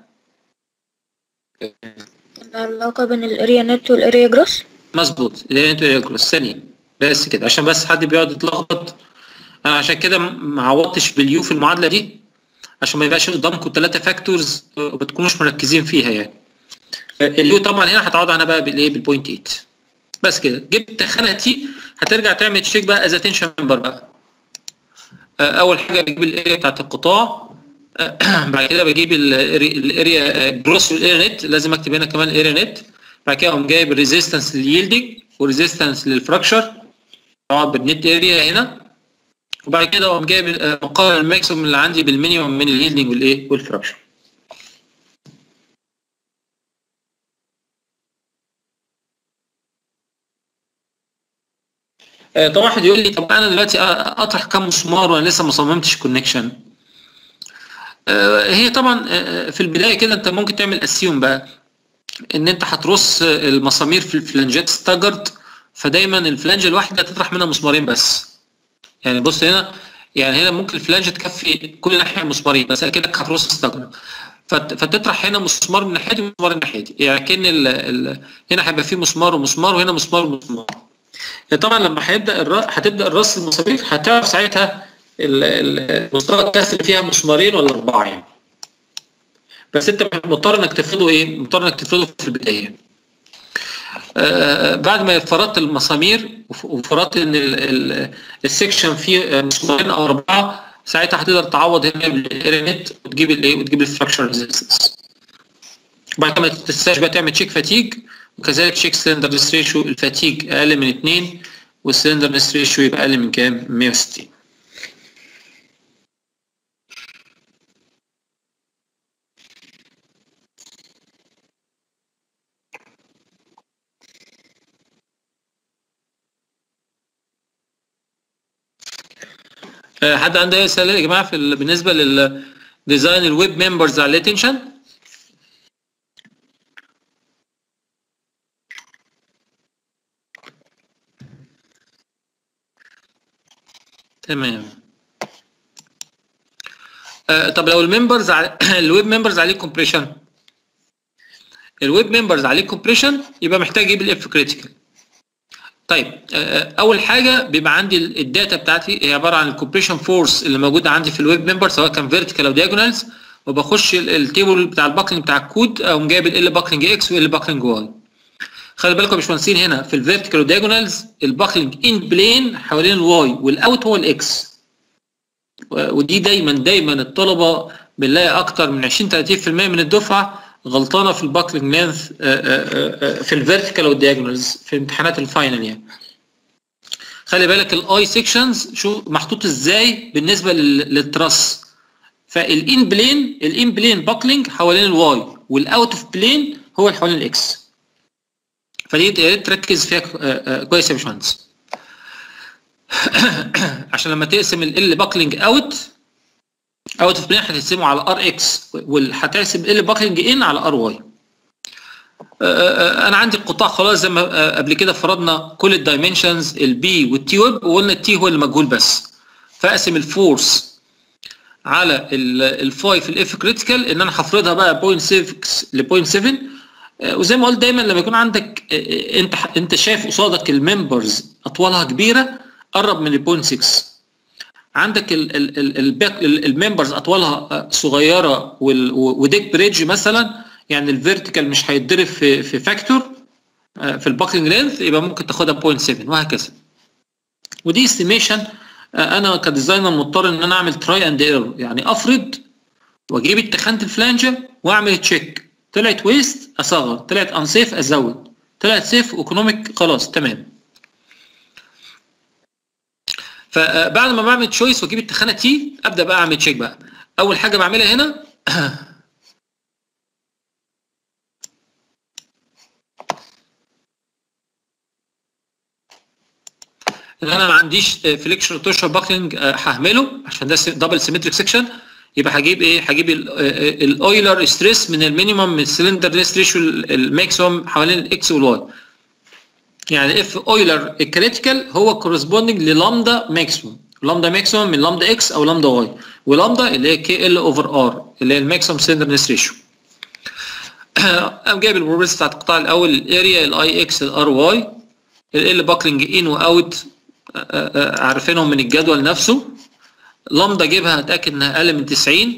العلاقة بين الاريا نت والاريا جروس مظبوط اللي هي انتوا كروس ثانيه بس كده عشان بس حد بيقعد يتلخبط انا عشان كده ما عوضتش باليو في المعادله دي عشان ما يبقاش قدامكم ثلاثه فاكتورز وما تكونوش مركزين فيها يعني اليو طبعا هنا هتعوض عنها بقى بالايه بالبوينت 8 بس كده جبت خانه تي هترجع تعمل تشيك بقى از اتنشن ممبر بقى آه، اول حاجه بجيب الاريا بتاعت القطاع آه، بعد كده بجيب الاريا جروس والاريا نت لازم اكتب هنا كمان الاريا نت بعد كده اقوم جايب الريزيستنس لليلدنج والريزيستنس للفراكشر طبعا بالنت اريا هنا وبعد كده اقوم جايب آه، مقارن الماكسيموم اللي عندي بالمينيموم من اليلدنج والايه والفراكشر آه، طبعا واحد يقول لي طب انا دلوقتي اطرح كام مسمار وانا لسه ما صممتش كونكشن هي طبعا آه، في البدايه كده انت ممكن تعمل اسيوم بقى ان انت هترص المسامير في الفلانجات ستاجرد فدايما الفلانجه الواحده تطرح منها مسمارين بس يعني بص هنا يعني هنا ممكن الفلانجه تكفي كل ناحيه مسمارين بس اكنك هترص ستاجرد فت- فتطرح هنا مسمار من ناحيه دي ومسمار من ناحيه دي يعني كان ال ال هنا هيبقى فيه مسمار ومسمار وهنا مسمار ومسمار يعني طبعا لما هيبدا الر... هتبدا الرص المسامير هتعرف ساعتها ال- ال- مستوى الكسر فيها مسمارين ولا اربعه يعني بس انت مضطر انك تفرضه ايه؟ مضطر انك تفرضه في البدايه. آه بعد ما فرضت المسامير وف- وفرضت ان ال- ال- السكشن فيه مسمارين او اربعه ساعتها هتقدر تعوض هنا بالارينت وتجيب الايه؟ وتجيب الفراكشر ريزيستنس. بعد كده ما تنساش بقى تعمل تشيك فاتيج وكذلك تشيك سلندر ريشيو الفاتيج اقل من 2 والسلندر ريشيو يبقى اقل من كام؟ 160. آه، حد عنده اي اسئله يا جماعه في ال- بالنسبه للديزاين الويب ممبرز على الاتنشن تمام آه، طب لو الممبرز على الويب ممبرز عليه كومبريشن الويب ممبرز عليه كومبريشن يبقى محتاج اجيب الاف كريتيكال طيب آه، اول حاجه بيبقى عندي ال- الداتا بتاعتي هي عباره عن الكومبريشن فورس اللي موجوده عندي في الويب ممبر سواء كان فيرتيكال او دياجونالز وبخش ال- التيبل بتاع الباكلينج بتاع الكود اقوم جايب ال باكلينج اكس وال باكلينج واي خلي بالكم يا باشمهندسين هنا في الفيرتيكال ودياجونالز الباكلينج ان بلين حوالين الواي والاوت هو الاكس و- ودي دايما دايما الطلبه بنلاقي اكتر من 20 30% من الدفعه غلطانه في الباكلينج لينث في الفيرتيكال والدياجونالز في امتحانات الفاينل يعني خلي بالك الاي سيكشنز شو محطوط ازاي بالنسبه لل- للتراس فالان بلين الان بلين باكلينج حوالين الواي والاوت اوف بلين هو اللي حوالين الاكس فدي يا ريت تركز فيها ك- آه، آه، كويس يا باشمهندس عشان لما تقسم ال باكلينج اوت اوت اوف بلين هتقسمه على ار اكس وهتقسم ال باكلينج ان على ار واي انا عندي القطاع خلاص زي ما آه، قبل كده فرضنا كل الدايمنشنز البي والتي ويب وقلنا التي هو اللي مجهول بس فاقسم الفورس على الفاي في الاف كريتيكال ان انا هفرضها بقى 0.6 ل 0.7 آه، وزي ما قلت دايما لما يكون عندك آه، آه، انت انت شايف قصادك الممبرز اطوالها كبيره قرب من ال 0.6 عندك ال- ال- ال- الباك- ال- الممبرز اطوالها آه، صغيره وال- و- وديك بريدج مثلا يعني الفيرتيكال مش هيتضرب في في فاكتور آه، في الباكلينج لينث يبقى ممكن تاخدها 0.7 وهكذا ودي استيميشن انا كديزاينر مضطر ان انا اعمل تراي اند ايرور يعني افرض واجيب اتخانه الفلانجه واعمل تشيك طلعت ويست اصغر طلعت انسيف ازود طلعت سيف ايكونوميك خلاص تمام فبعد ما بعمل تشويس واجيب التخانه تي ابدا بقى اعمل تشيك بقى اول حاجه بعملها هنا ان انا ما عنديش فليكشن توشر باكلينج ههمله عشان ده دبل سيمتريك سيكشن يبقى هجيب ايه هجيب الاويلر ستريس من المينيمم من السلندر ريس ريشيو الماكسيمم حوالين الاكس والواي يعني اف اويلر الكريتيكال هو كورسبوندنج للامدا ماكسيموم لامدا ماكسيموم من لامدا اكس او لامدا واي ولامدا اللي هي كي ال اوفر ار اللي هي الماكسيموم سندرنس ريشيو قام جايب البروبرتيز بتاعت القطاع الاول الاريا الاي اكس الار واي ال باكلينج ان واوت عارفينهم من الجدول نفسه لامدا جيبها اتاكد انها اقل من 90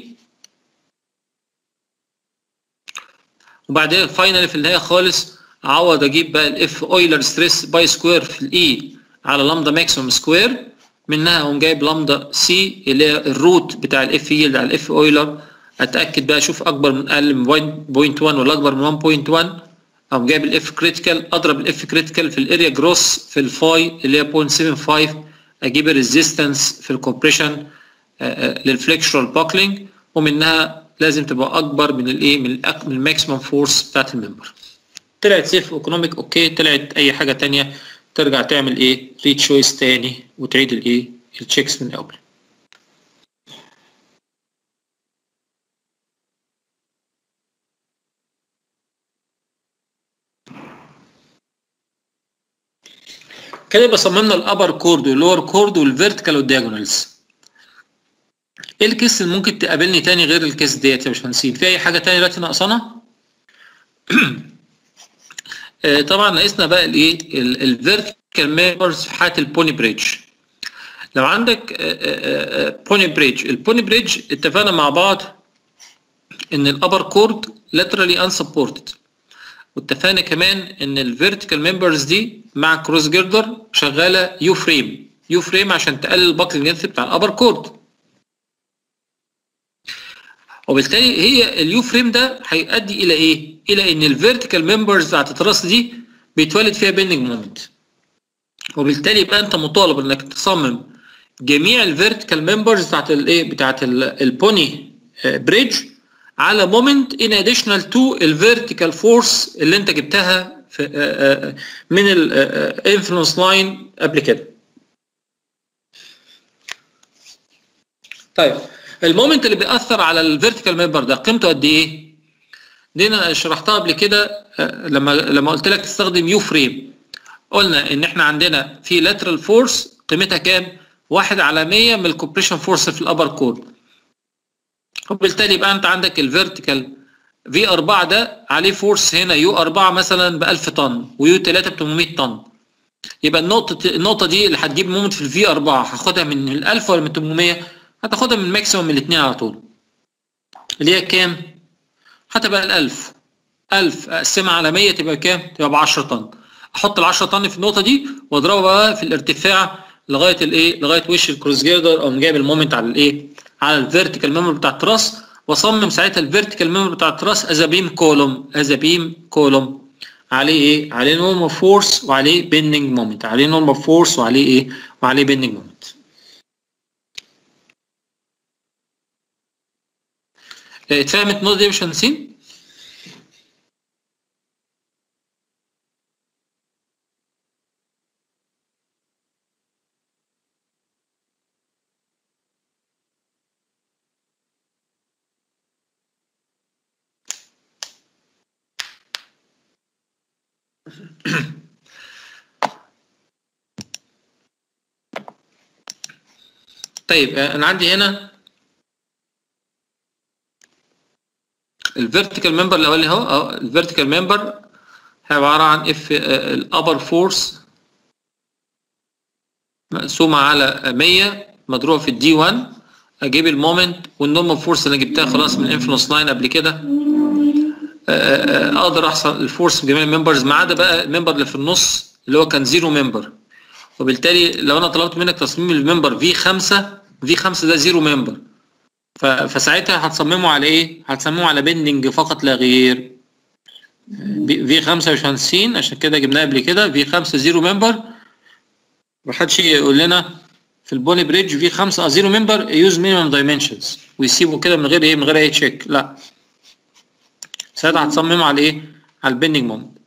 وبعدين فاينل في النهايه خالص اعوض اجيب بقى الاف اويلر ستريس باي سكوير في الاي على لامدا ماكسيموم سكوير منها اقوم جايب لامدا سي اللي هي الروت بتاع الاف يلد على الاف اويلر اتاكد بقى اشوف اكبر من اقل من 0.1 ولا اكبر من 1.1 اقوم جايب الاف كريتيكال اضرب الاف كريتيكال في الاريا جروس في الفاي اللي هي 0.75 اجيب الريزيستنس في الكومبريشن للفليكشرال باكلينج ومنها لازم تبقى اكبر من الايه من الأك- من الماكسيمم فورس بتاعت الممبر طلعت سيف ايكونوميك اوكي طلعت اي حاجه تانية ترجع تعمل ايه ري تشويس تاني وتعيد الايه التشيكس من الاول كده يبقى صممنا الابر كورد واللور كورد والفيرتيكال والدياجونالز ايه الكيس اللي ممكن تقابلني تاني غير الكيس ديت يا باشمهندسين في اي حاجه تانية دلوقتي ناقصانا آه، طبعا ناقصنا بقى الايه الفيرتيكال ميمبرز في حاله البوني بريدج لو عندك بوني بريدج البوني بريدج اتفقنا مع بعض ان الابر كورد laterally unsupported واتفقنا كمان ان الفيرتيكال ممبرز دي مع كروس جيردر شغاله يو فريم يو فريم عشان تقلل الباكلينج لينث بتاع الابر كورد وبالتالي هي اليو فريم ده هيؤدي الى ايه؟ الى ان الفيرتيكال ممبرز بتاعت التراس دي بيتولد فيها بيندنج مومنت وبالتالي يبقى انت مطالب انك تصمم جميع الفيرتيكال ممبرز بتاعت الايه بتاعت البوني بريدج على مومنت ان اديشنال تو الفيرتيكال فورس اللي انت جبتها في آه، آه، من الانفلونس لاين قبل كده طيب المومنت اللي بيأثر على الفيرتيكال ممبر ده قيمته قد ايه؟ دي انا شرحتها قبل كده آه، لما لما قلت لك تستخدم يو فريم قلنا ان احنا عندنا في لاترال فورس قيمتها كام؟ واحد على 100 من الكوبريشن فورس في الابر كود وبالتالي يبقى انت عندك الفيرتيكال في 4 ده عليه فورس هنا يو 4 مثلا ب 1000 طن ويو 3 ب 800 طن يبقى النقطة النقطة دي اللي هتجيب مومنت في الفي 4 هاخدها من ال 1000 ولا من 800 هتاخدها من الماكسيموم من الاثنين على طول اللي هي كام؟ هتبقى ال 1000 1000 اقسمها على 100 تبقى كام؟ تبقى ب 10 طن احط ال 10 طن في النقطة دي واضربها بقى في الارتفاع لغاية الايه؟ لغاية وش الكروس جيردر او جايب المومنت على الايه؟ على الفيرتيكال ميمور بتاع التراس واصمم ساعتها الفيرتيكال ميمور بتاع التراس از بيم كولوم از بيم كولوم عليه ايه؟ عليه نورمال فورس وعليه بيندنج مومنت عليه نورمال فورس وعليه ايه؟ وعليه بيندنج مومنت اتفهمت النقطة دي يا باشمهندسين؟ طيب آه، انا عندي هنا الفيرتيكال ممبر الاولاني اهو اهو الفيرتيكال ممبر عباره عن اف الابر فورس مقسومه على 100 مضروبه في الدي 1 اجيب المومنت والنورمال فورس اللي جبتها خلاص من انفلونس لاين قبل كده آه، آه، اقدر احصل الفورس في جميع الممبرز ما عدا بقى الممبر اللي في النص اللي هو كان زيرو ممبر وبالتالي لو انا طلبت منك تصميم الممبر في 5 في 5 ده زيرو ممبر ف- فساعتها هتصممه على ايه؟ هتصممه على بندنج فقط لا غير في 5 مش هنسين عشان كده جبناه قبل كده في 5 زيرو ممبر محدش يقول لنا في البولي بريدج في 5 زيرو ممبر يوز مينيمم دايمنشنز ويسيبه كده من غير ايه من غير اي تشيك لا ساعتها هتصممه على ايه؟ على البندنج مومنت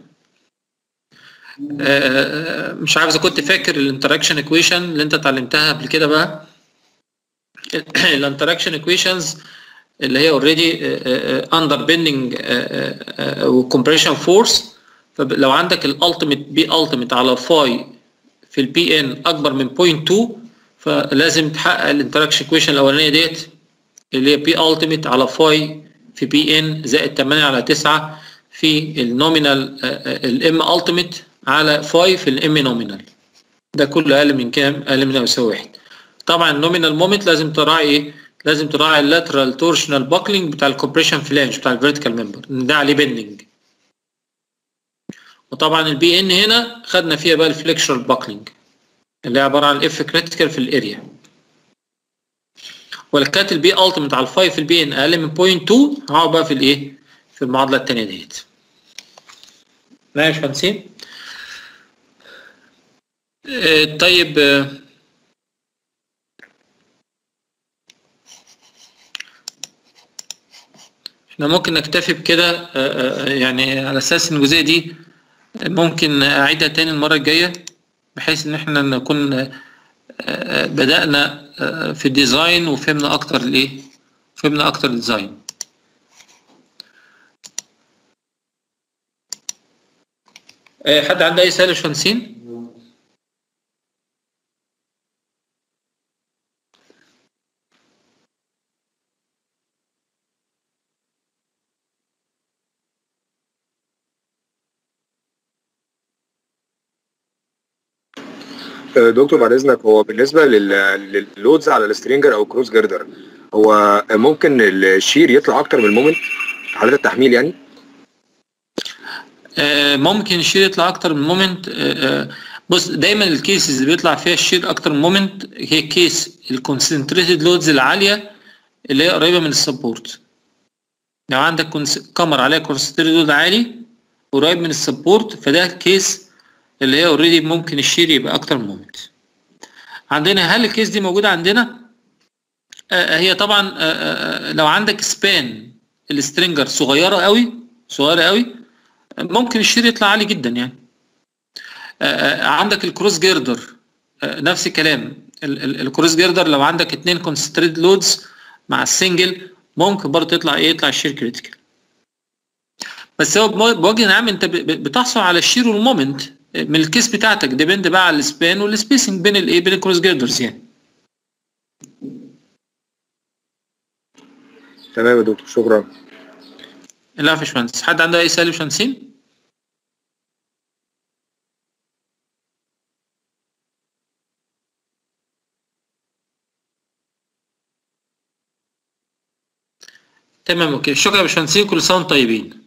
مش عارف اذا كنت فاكر الانتراكشن ايكويشن اللي انت اتعلمتها قبل كده بقى الانتراكشن ايكويشنز اللي هي اوريدي اندر بيندنج وكمبريشن فورس فلو عندك الالتيميت بي التيميت على فاي في البي ان اكبر من 0.2 فلازم تحقق الانتراكشن ايكويشن الاولانيه ديت اللي هي بي التيميت على فاي في بي ان زائد 8 على 9 في النومينال الام التيميت على فاي في الام نومينال ده كله اقل من كام؟ اقل من او يساوي واحد طبعا النومينال مومنت لازم تراعي ايه؟ لازم تراعي اللاترال تورشنال باكلينج بتاع الكومبريشن فلانج بتاع الفيرتيكال ممبر ده عليه بندنج وطبعا البي ان هنا خدنا فيها بقى الفليكشرال باكلينج اللي هي عباره عن الاف كريتيكال في الاريا ولو كانت البي التيميت على الفاي في البي ان اقل من 0.2 هقعد بقى في الايه؟ في المعادله الثانيه ديت. ماشي يا باشمهندسين؟ آه، طيب آه، احنا ممكن نكتفي بكده آه، آه، يعني على اساس ان الجزئيه دي ممكن اعيدها تاني المره الجايه بحيث ان احنا نكون آه، آه، بدانا آه، في الديزاين وفهمنا اكتر الايه فهمنا اكتر الديزاين آه، حد عنده اي سؤال يا باشمهندسين؟ دكتور بعد اذنك هو بالنسبه لل- لللودز على السترينجر او كروس جردر هو ممكن الشير يطلع اكتر من المومنت في حالات التحميل يعني آه، ممكن الشير يطلع اكتر من مومنت بص دايما الكيسز اللي بيطلع فيها الشير اكتر من مومنت هي كيس الكونسنتريتد لودز العاليه اللي هي قريبه من السبورت لو عندك كونس- كاميرا عليها كونسنتريتد لود عالي قريب من السبورت فده كيس اللي هي اوريدي ممكن الشير يبقى اكتر من مومنت عندنا هل الكيس دي موجوده عندنا آه، هي طبعا آه، آه، لو عندك سبان السترينجر صغيره قوي صغيره قوي ممكن الشير يطلع عالي جدا يعني آه، آه، عندك الكروس جيردر آه، نفس الكلام ال- ال- الكروس جيردر لو عندك اتنين كونسنتريت لودز مع السنجل ممكن برضه يطلع ايه يطلع الشير كريتيكال بس هو بمو- بوجه عام انت ب- ب- بتحصل على الشير والمومنت من الكيس بتاعتك ديبند بقى على السبان والسبيسنج بين الايه بين الكروس جيردرز يعني تمام يا دكتور شكرا لا يا باشمهندس حد عنده اي سؤال يا باشمهندسين؟ تمام اوكي شكرا يا باشمهندسين كل سنه وانتم طيبين